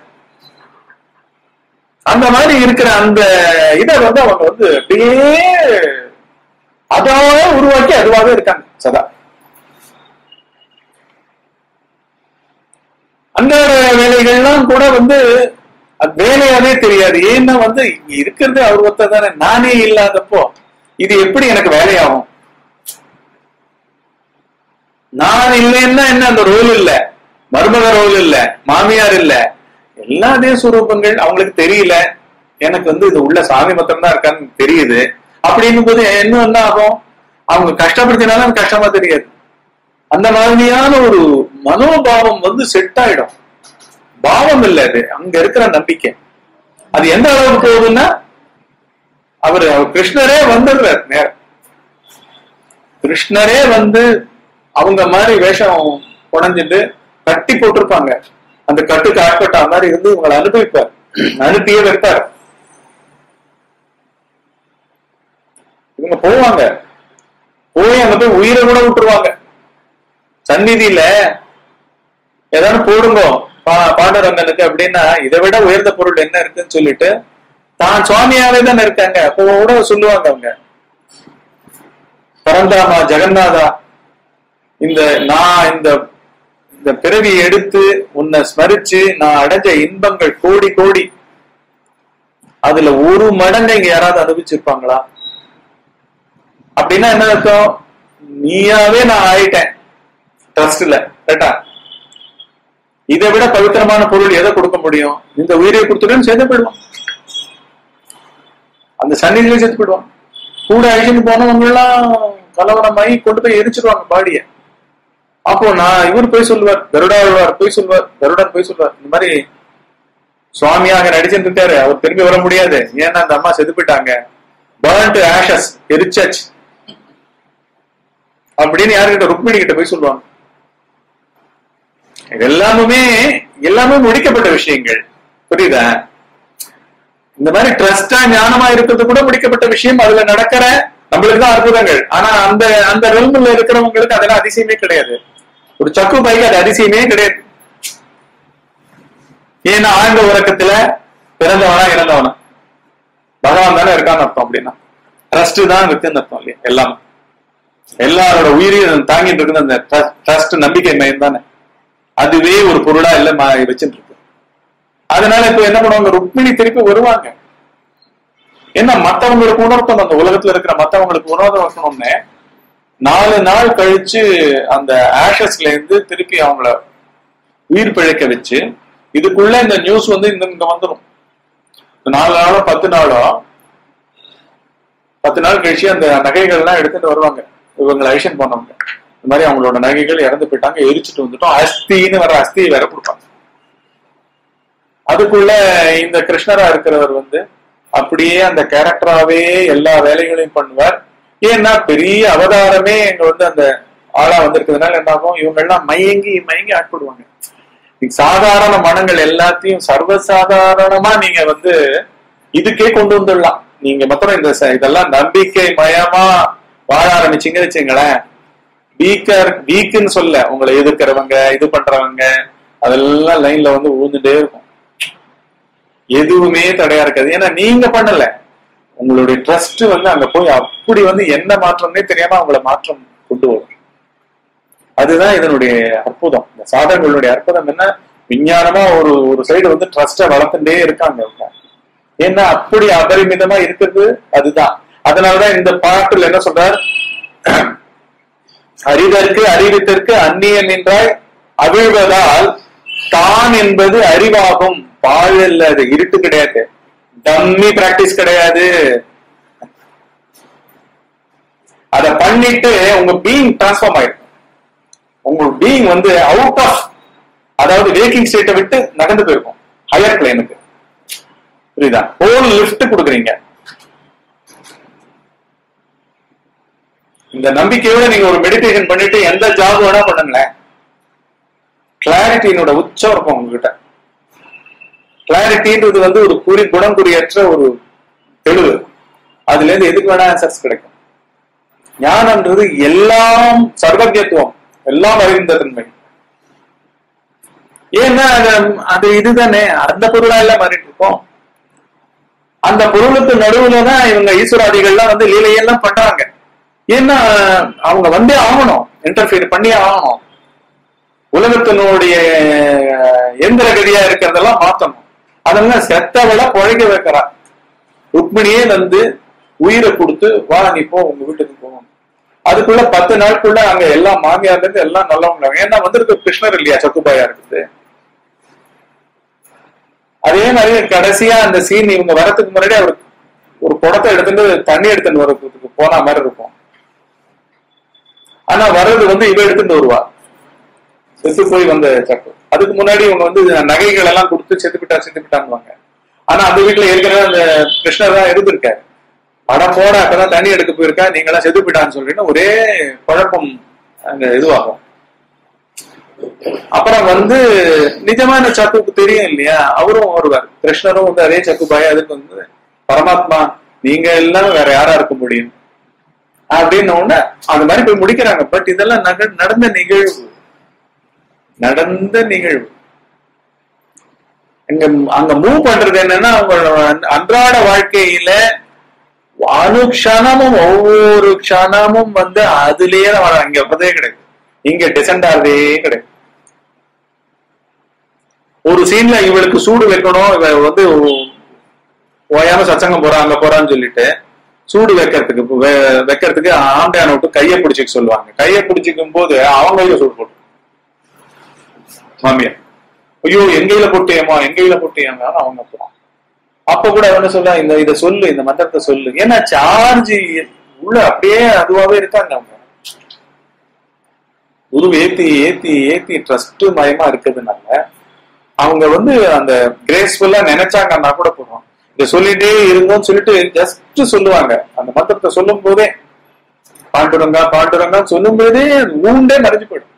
அந்த மாதிரி இருக்கிற அந்த இதை வந்து அவங்க வந்து அப்படியே அதாவே உருவாக்கி அதுவாகவே இருக்காங்க சதா அந்த வேலைகள்லாம் கூட வந்து அது வேலையாவே தெரியாது ஏன்னா வந்து இங்க இருக்கிறது அவர் ஒருத்தர் தானே நானே இல்லாதப்போ இது எப்படி எனக்கு வேலையாகும் நான் இல்லைன்னா என்ன அந்த ரோல் இல்ல மருமக ரோல் இல்ல மாமியார் இல்ல எல்லா அதே சுரூபங்கள் அவங்களுக்கு தெரியல எனக்கு வந்து இது உள்ள சாமி மத்திரம் தான் இருக்கான்னு தெரியுது அப்படின்னும் போது என்ன என்ன ஆகும் அவங்க கஷ்டப்படுத்தினாலும் எனக்கு கஷ்டமா தெரியாது அந்த மாதிரியான ஒரு மனோபாவம் வந்து செட் ஆயிடும் பாவம் இல்ல அது அங்க இருக்கிற நம்பிக்கை அது எந்த அளவுக்கு போகுதுன்னா அவர் அவர் கிருஷ்ணரே வந்துடுறார் நேரம் கிருஷ்ணரே வந்து அவங்க மாதிரி வேஷம் உடஞ்சிட்டு கட்டி போட்டிருப்பாங்க அந்த கட்டுக்கு ஆட்பட்ட மாதிரி இருந்து இவங்களை அனுபவிப்பார் அனுப்பியே வைப்பார் இவங்க போவாங்க போய் அங்க போய் உயிரை கூட விட்டுருவாங்க சந்நிதியில ஏதாவது போடுங்க பா- பாண்டுரங்கனுக்கு அப்படின்னா இதை விட உயர்ந்த பொருள் என்ன இருக்குன்னு சொல்லிட்டு தான் சுவாமியாவே தானே இருக்காங்க அப்போ கூட சொல்லுவாங்க அவங்க பரந்தாமா ஜெகநாதா இந்த நான் இந்த இந்த பிறவி எடுத்து உன்னை ஸ்மரிச்சு நான் அடைஞ்ச இன்பங்கள் கோடி கோடி அதுல ஒரு மடங்கு இங்க யாராவது அனுபவிச்சிருப்பாங்களா அப்படின்னா என்ன அர்த்தம் நீயாவே நான் ஆயிட்டேன் ட்ரஸ்ட்ல கரெக்டா இதை விட பவித்திரமான பொருள் எதை கொடுக்க முடியும் இந்த உயிரை கொடுத்துட்டு சேர்ந்து போயிடுவான் அந்த சன்னிதியில சேர்த்து போயிடுவான் கூட அழிச்சுட்டு போனவங்க எல்லாம் கலவரமாயி கொண்டு போய் எரிச்சிருவாங்க பாடிய அப்போ நான் இவர் போய் சொல்லுவார் கருடாழ்வார் போய் சொல்வார் கருடன் போய் சொல்வார் இந்த மாதிரி சுவாமியாக நடிச்சுட்டு இருக்காரு அவர் திரும்பி வர முடியாது ஏன்னா அந்த அம்மா செத்து போயிட்டாங்க burn to ஆஷஸ் எரிச்சாச்சு அப்படின்னு யாருக்கிட்ட ருக்மிணி கிட்ட போய் சொல்லுவாங்க இது எல்லாமே எல்லாமே முடிக்கப்பட்ட விஷயங்கள் புரியுதா இந்த மாதிரி ட்ரஸ்டா ஞானமா இருக்கிறது கூட முடிக்கப்பட்ட விஷயம் அதுல நடக்கிற நம்மளுக்கு தான் அற்புதங்கள் ஆனா அந்த அந்த ரெல்மில் இருக்கிறவங்களுக்கு அதெல்லாம் அதிசயமே கிடையாது ஒரு சக்கு பைக்கு அது அதிசயமே கிடையாது ஏன்னா ஆழ்ந்த உறக்கத்துல பிறந்தவனா இறந்தவனா பகவான் தானே இருக்கான்னு அர்த்தம் அப்படின்னா ட்ரஸ்ட் தான் இருக்குன்னு அர்த்தம் இல்லையா எல்லாமே எல்லாரோட உயிரையும் தாங்கிட்டு இருக்குது அந்த ட்ரஸ்ட் நம்பிக்கை மையம் தானே அதுவே ஒரு பொருளா இல்ல மா- வச்சுட்டு இருக்கு அதனால இப்ப என்ன பண்ணுவாங்க ருக்மிணி திருப்பி வருவாங்க என்ன மத்தவங்களுக்கு உணர்த்தணும் அந்த உலகத்துல இருக்கிற மத்தவங்களுக்கு உணர்த்தணும்னு நாலு நாள் கழிச்சு அந்த ஆஷஸ்ல இருந்து திருப்பி அவங்கள உயிர் பிழைக்க வச்சு இதுக்குள்ள இந்த நியூஸ் வந்து இந்த இங்க வந்துடும் நாலு நாளோ பத்து நாளோ பத்து நாள் கழிச்சு அந்த நகைகள் எல்லாம் எடுத்துட்டு வருவாங்க இவங்களை அழிஷன் பண்ணவங்க இந்த மாதிரி அவங்களோட நகைகள் இறந்து போயிட்டாங்க எரிச்சுட்டு வந்துட்டோம் அஸ்தின்னு வர அஸ்தியை வேற கொடுப்பாங்க அதுக்குள்ள இந்த கிருஷ்ணரா இருக்கிறவர் வந்து அப்படியே அந்த கேரக்டராவே எல்லா வேலைகளையும் பண்ணுவார் ஏன்னா பெரிய அவதாரமே எங்க வந்து அந்த ஆளா வந்திருக்கிறதுனால என்ன ஆகும் இவங்க எல்லாம் மயங்கி மயங்கி ஆட்படுவாங்க நீங்க சாதாரண மனங்கள் எல்லாத்தையும் சர்வசாதாரணமா நீங்க வந்து இதுக்கே கொண்டு வந்துடலாம் நீங்க மாத்திரம் இந்த ச- இதெல்லாம் நம்பிக்கை மயமா வாழ ஆரம்பிச்சீங்கன்னு வச்சுங்களேன் வீக்கர் வீக்குன்னு சொல்ல உங்களை எதிர்க்கிறவங்க இது பண்றவங்க அதெல்லாம் லைன்ல வந்து விழுந்துட்டே இருக்கும் எதுவுமே தடையா இருக்காது ஏன்னா நீங்க பண்ணல உங்களுடைய ட்ரஸ்ட் வந்து அங்க போய் அப்படி வந்து என்ன மாற்றம்னே தெரியாம அவங்கள மாற்றம் கொண்டு வரும் அதுதான் இதனுடைய அற்புதம் இந்த சாதகங்களுடைய அற்புதம் என்ன விஞ்ஞானமா ஒரு ஒரு சைடு வந்து ட்ரஸ்ட வளர்த்துட்டே இருக்காங்க அவங்க ஏன்னா அப்படி அபரிமிதமா இருக்கிறது அதுதான் அதனாலதான் இந்த பாட்டுல என்ன சொல்றார் அறிதற்கு அறிவித்தற்கு அந்நியன் என்றால் அவிழ்வதால் தான் என்பது அறிவாகும் பாழல்ல அது இருட்டு கிடையாது டம்மி பிராக்டிஸ் கிடையாது அத பண்ணிட்டு உங்க பீயிங் டிரான்ஸ்ஃபார்ம் ஆயிடும் உங்க பீயிங் வந்து அவுட் ஆஃப் அதாவது வேக்கிங் ஸ்டேட்டை விட்டு நகர்ந்து போயிருக்கும் ஹையர் பிளேனுக்கு புரியுதா ஹோல் லிஃப்ட் கொடுக்குறீங்க இந்த நம்பிக்கையோட நீங்க ஒரு மெடிடேஷன் பண்ணிட்டு எந்த ஜாப் வேணா பண்ணுங்களேன் கிளாரிட்டியினோட உச்சம் இருக்கும் உங்ககிட்ட கிளாரிட்டின்றது வந்து ஒரு குறி குணம் குறியற்ற ஒரு தெளிவு அதுல இருந்து எதுக்கு வேணா ஆன்சர்ஸ் கிடைக்கும் ஞானம்ன்றது எல்லாம் சர்வஜத்துவம் எல்லாம் அறிந்த தன்மை ஏன்னா அது அது இதுதானே அந்த பொருளா எல்லாம் மாறிட்டு இருக்கோம் அந்த பொருளுக்கு நடுவுல தான் இவங்க ஈஸ்வராதிகள்லாம் வந்து லீலையெல்லாம் பண்றாங்க ஏன்னா அவங்க வந்தே ஆகணும் இன்டர்ஃபியர் பண்ணியே ஆகணும் உலகத்தினுடைய எந்திர கதியா இருக்கிறதெல்லாம் மாத்தணும் அதெல்லாம் செத்தவள குழைக்க வைக்கிறா ருக்மிணியே வந்து உயிரை கொடுத்து வா நீ போ உங்க வீட்டுக்கு போகணும் அதுக்குள்ள பத்து நாளுக்குள்ள அங்க எல்லாம் மாமியார்ல இருந்து எல்லாம் நல்லவங்க ஏன்னா வந்திருக்க கிருஷ்ணர் இல்லையா சக்குபாயா இருக்குது அதே மாதிரி கடைசியா அந்த சீன் இவங்க வரதுக்கு முன்னாடி அவர் ஒரு குடத்தை எடுத்துட்டு தண்ணி எடுத்துட்டு வரதுக்கு போன மாதிரி இருக்கும் ஆனா வர்றது வந்து இவ எடுத்துட்டு வருவா செத்து போய் வந்த சக்கு அதுக்கு முன்னாடி இவங்க வந்து நகைகள் எல்லாம் கொடுத்து செத்துப்பிட்டா செத்துப்பிட்டாங்க ஆனா அந்த வீட்டுல ஏற்கனவே அந்த கிருஷ்ணர் தான் இருந்திருக்காரு படம் போட அப்பதான் தண்ணி எடுக்க போயிருக்கா நீங்க எல்லாம் செத்து போயிட்டான்னு சொல்லிட்டு ஒரே குழப்பம் அங்க இதுவாகும் அப்புறம் வந்து நிஜமான சக்குக்கு தெரியும் இல்லையா அவரும் வருவார் கிருஷ்ணரும் வந்து அதே சக்கு பாய் அதுக்கு வந்து பரமாத்மா நீங்க எல்லாம் வேற யாரா இருக்க முடியும் அப்படின்னு உடனே அந்த மாதிரி போய் முடிக்கிறாங்க பட் இதெல்லாம் நட- நடந்த நிகழ்வு நடந்த நிகழ்வு அங்க அங்க மூவ் பண்றது என்னன்னா அவங்களோட அன்- அன்றாட வாழ்க்கையில அனுக்ஷணமும் ஒவ்வொரு க்ஷணமும் வந்து அதுலயே தான் வர இங்க வர்றதே கிடையாது இங்க டிசெண்ட் ஆகிறதே கிடையாது ஒரு சீன்ல இவளுக்கு சூடு வைக்கணும் இவ வந்து ஓயாம சச்சங்கம் போறா அங்க போறான்னு சொல்லிட்டு சூடு வைக்கிறதுக்கு வெ- வைக்கிறதுக்கு ஆண்டான விட்டு கையை பிடிச்சிக்க சொல்லுவாங்க கையை பிடிச்சிக்கும் போது அவங்க கையில சூடு போட்டு மாமியார் ஐயோ எங்கையில போட்டியம்மா எங்கையில போட்டியம்மா அவங்க போறான் அப்ப கூட என்ன சொல்ல இந்த இத சொல்லு இந்த மந்திரத்தை சொல்லு ஏன்னா சார்ஜ் உள்ள அப்படியே அதுவாவே இருக்காங்க அவங்க குரு ஏத்தி ஏத்தி ஏத்தி ட்ரஸ்ட் மயமா இருக்கிறதுனால அவங்க வந்து அந்த கிரேஸ்ஃபுல்லா நினைச்சாங்கன்னா கூட போதும் இத சொல்லிட்டே இருந்தோம்னு சொல்லிட்டு ஜஸ்ட் சொல்லுவாங்க அந்த மந்திரத்தை சொல்லும் போதே பாண்டுரங்கா பாண்டுரங்கா சொல்லும் போதே ஊண்டே மறைஞ்சு போயிடும்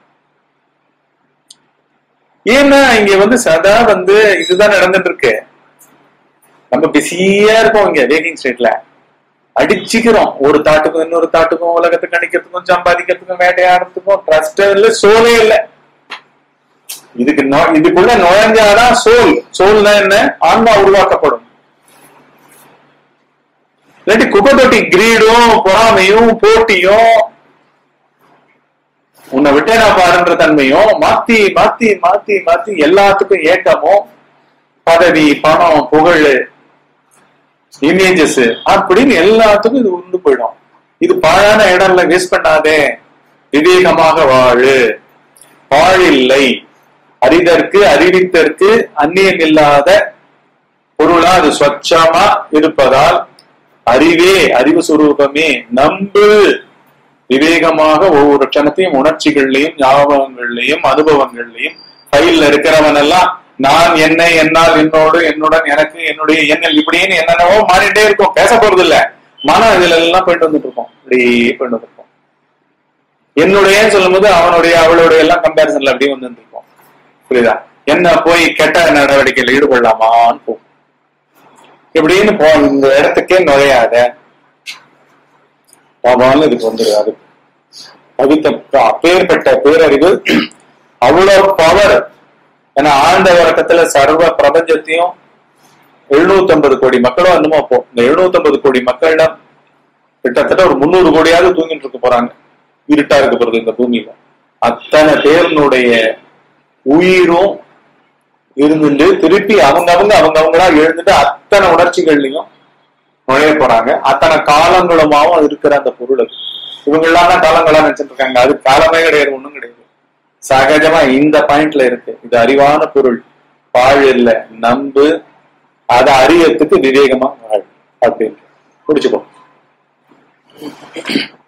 ஏன்னா இங்க வந்து சதா வந்து இதுதான் நடந்துட்டு இருக்கு நம்ம பிஸியா இருக்கோம் இங்க வேகிங் ஸ்டேட்ல அடிச்சுக்கிறோம் ஒரு தாட்டுக்கும் இன்னொரு தாட்டுக்கும் உலகத்துக்கு அடிக்கிறதுக்கும் சம்பாதிக்கிறதுக்கும் வேட்டையாடுறதுக்கும் ட்ரஸ்ட் இல்ல சோலே இல்ல இதுக்கு நொ- இதுக்குள்ள நுழைஞ்சாதான் சோல் சோல்னா என்ன ஆன்மா உருவாக்கப்படும் இல்லாட்டி குப்பை தொட்டி கிரீடும் பொறாமையும் போட்டியும் உன்னை விட்டே நான் பாருன்ற தன்மையும் மாத்தி மாத்தி மாத்தி மாத்தி எல்லாத்துக்கும் ஏக்கமும் பதவி பணம் புகழ் இமேஜஸ் அப்படின்னு எல்லாத்துக்கும் இது உண்டு போயிடும் இது பாழான இடம்ல வேஸ்ட் பண்ணாதே விவேகமாக வாழு பாழில்லை அறிதற்கு அறிவித்தற்கு அந்நியம் இல்லாத பொருளா அது ஸ்வச்சமா இருப்பதால் அறிவே அறிவு சுரூபமே நம்பு விவேகமாக ஒவ்வொரு க்ஷணத்தையும் உணர்ச்சிகள்லையும் ஞாபகங்கள்லையும் அனுபவங்கள்லையும் ஃபைல்ல இருக்கிறவன் எல்லாம் நான் என்னை என்னால் என்னோடு என்னுடன் எனக்கு என்னுடைய எண்ணல் இப்படின்னு என்னென்னவோ மாறிட்டே இருக்கும் பேச போறது இல்ல மனம் இதுல எல்லாம் போயிட்டு வந்துட்டு இருக்கோம் இப்படியே போயிட்டு வந்துருக்கோம் என்னுடைய சொல்லும் போது அவனுடைய அவளுடைய எல்லாம் கம்பேரிசன்ல அப்படியே வந்து இருக்கும் புரியுதா என்ன போய் கெட்ட நடவடிக்கையில் ஈடுபடலாமான்னு போகும் இப்படின்னு போ இந்த இடத்துக்கே நுழையாத பாபான்னு இதுக்கு வந்துரு அது அதுக்கு அப்பேற்பட்ட பேரறிவு அவ்வளவு பவர் ஏன்னா ஆழ்ந்த உறக்கத்துல சர்வ பிரபஞ்சத்தையும் 750 கோடி மக்களும் என்னமோ அப்போ இந்த 750 கோடி மக்கள்ல கிட்டத்தட்ட ஒரு முந்நூறு கோடியாவது தூங்கிட்டு இருக்க போறாங்க இருட்டா இருக்க போறது இந்த பூமியில அத்தனை பேருனுடைய உயிரும் இருந்துட்டு திருப்பி அவங்க அவங்க அவங்க அவங்களா எழுந்துட்டு அத்தனை உணர்ச்சிகள்லையும் நுழைய போறாங்க அத்தனை காலங்களுமாவும் இருக்கிற அந்த பொருள் அது இவங்க எல்லாம் தான் காலங்களா நினைச்சிட்டு இருக்காங்க அது காலமே கிடையாது ஒண்ணும் கிடையாது சகஜமா இந்த பாயிண்ட்ல இருக்கு இது அறிவான பொருள் பாழ் இல்ல நம்பு அதை அறியறதுக்கு விவேகமா வாழ் அப்படின்னு புடிச்சுக்கோ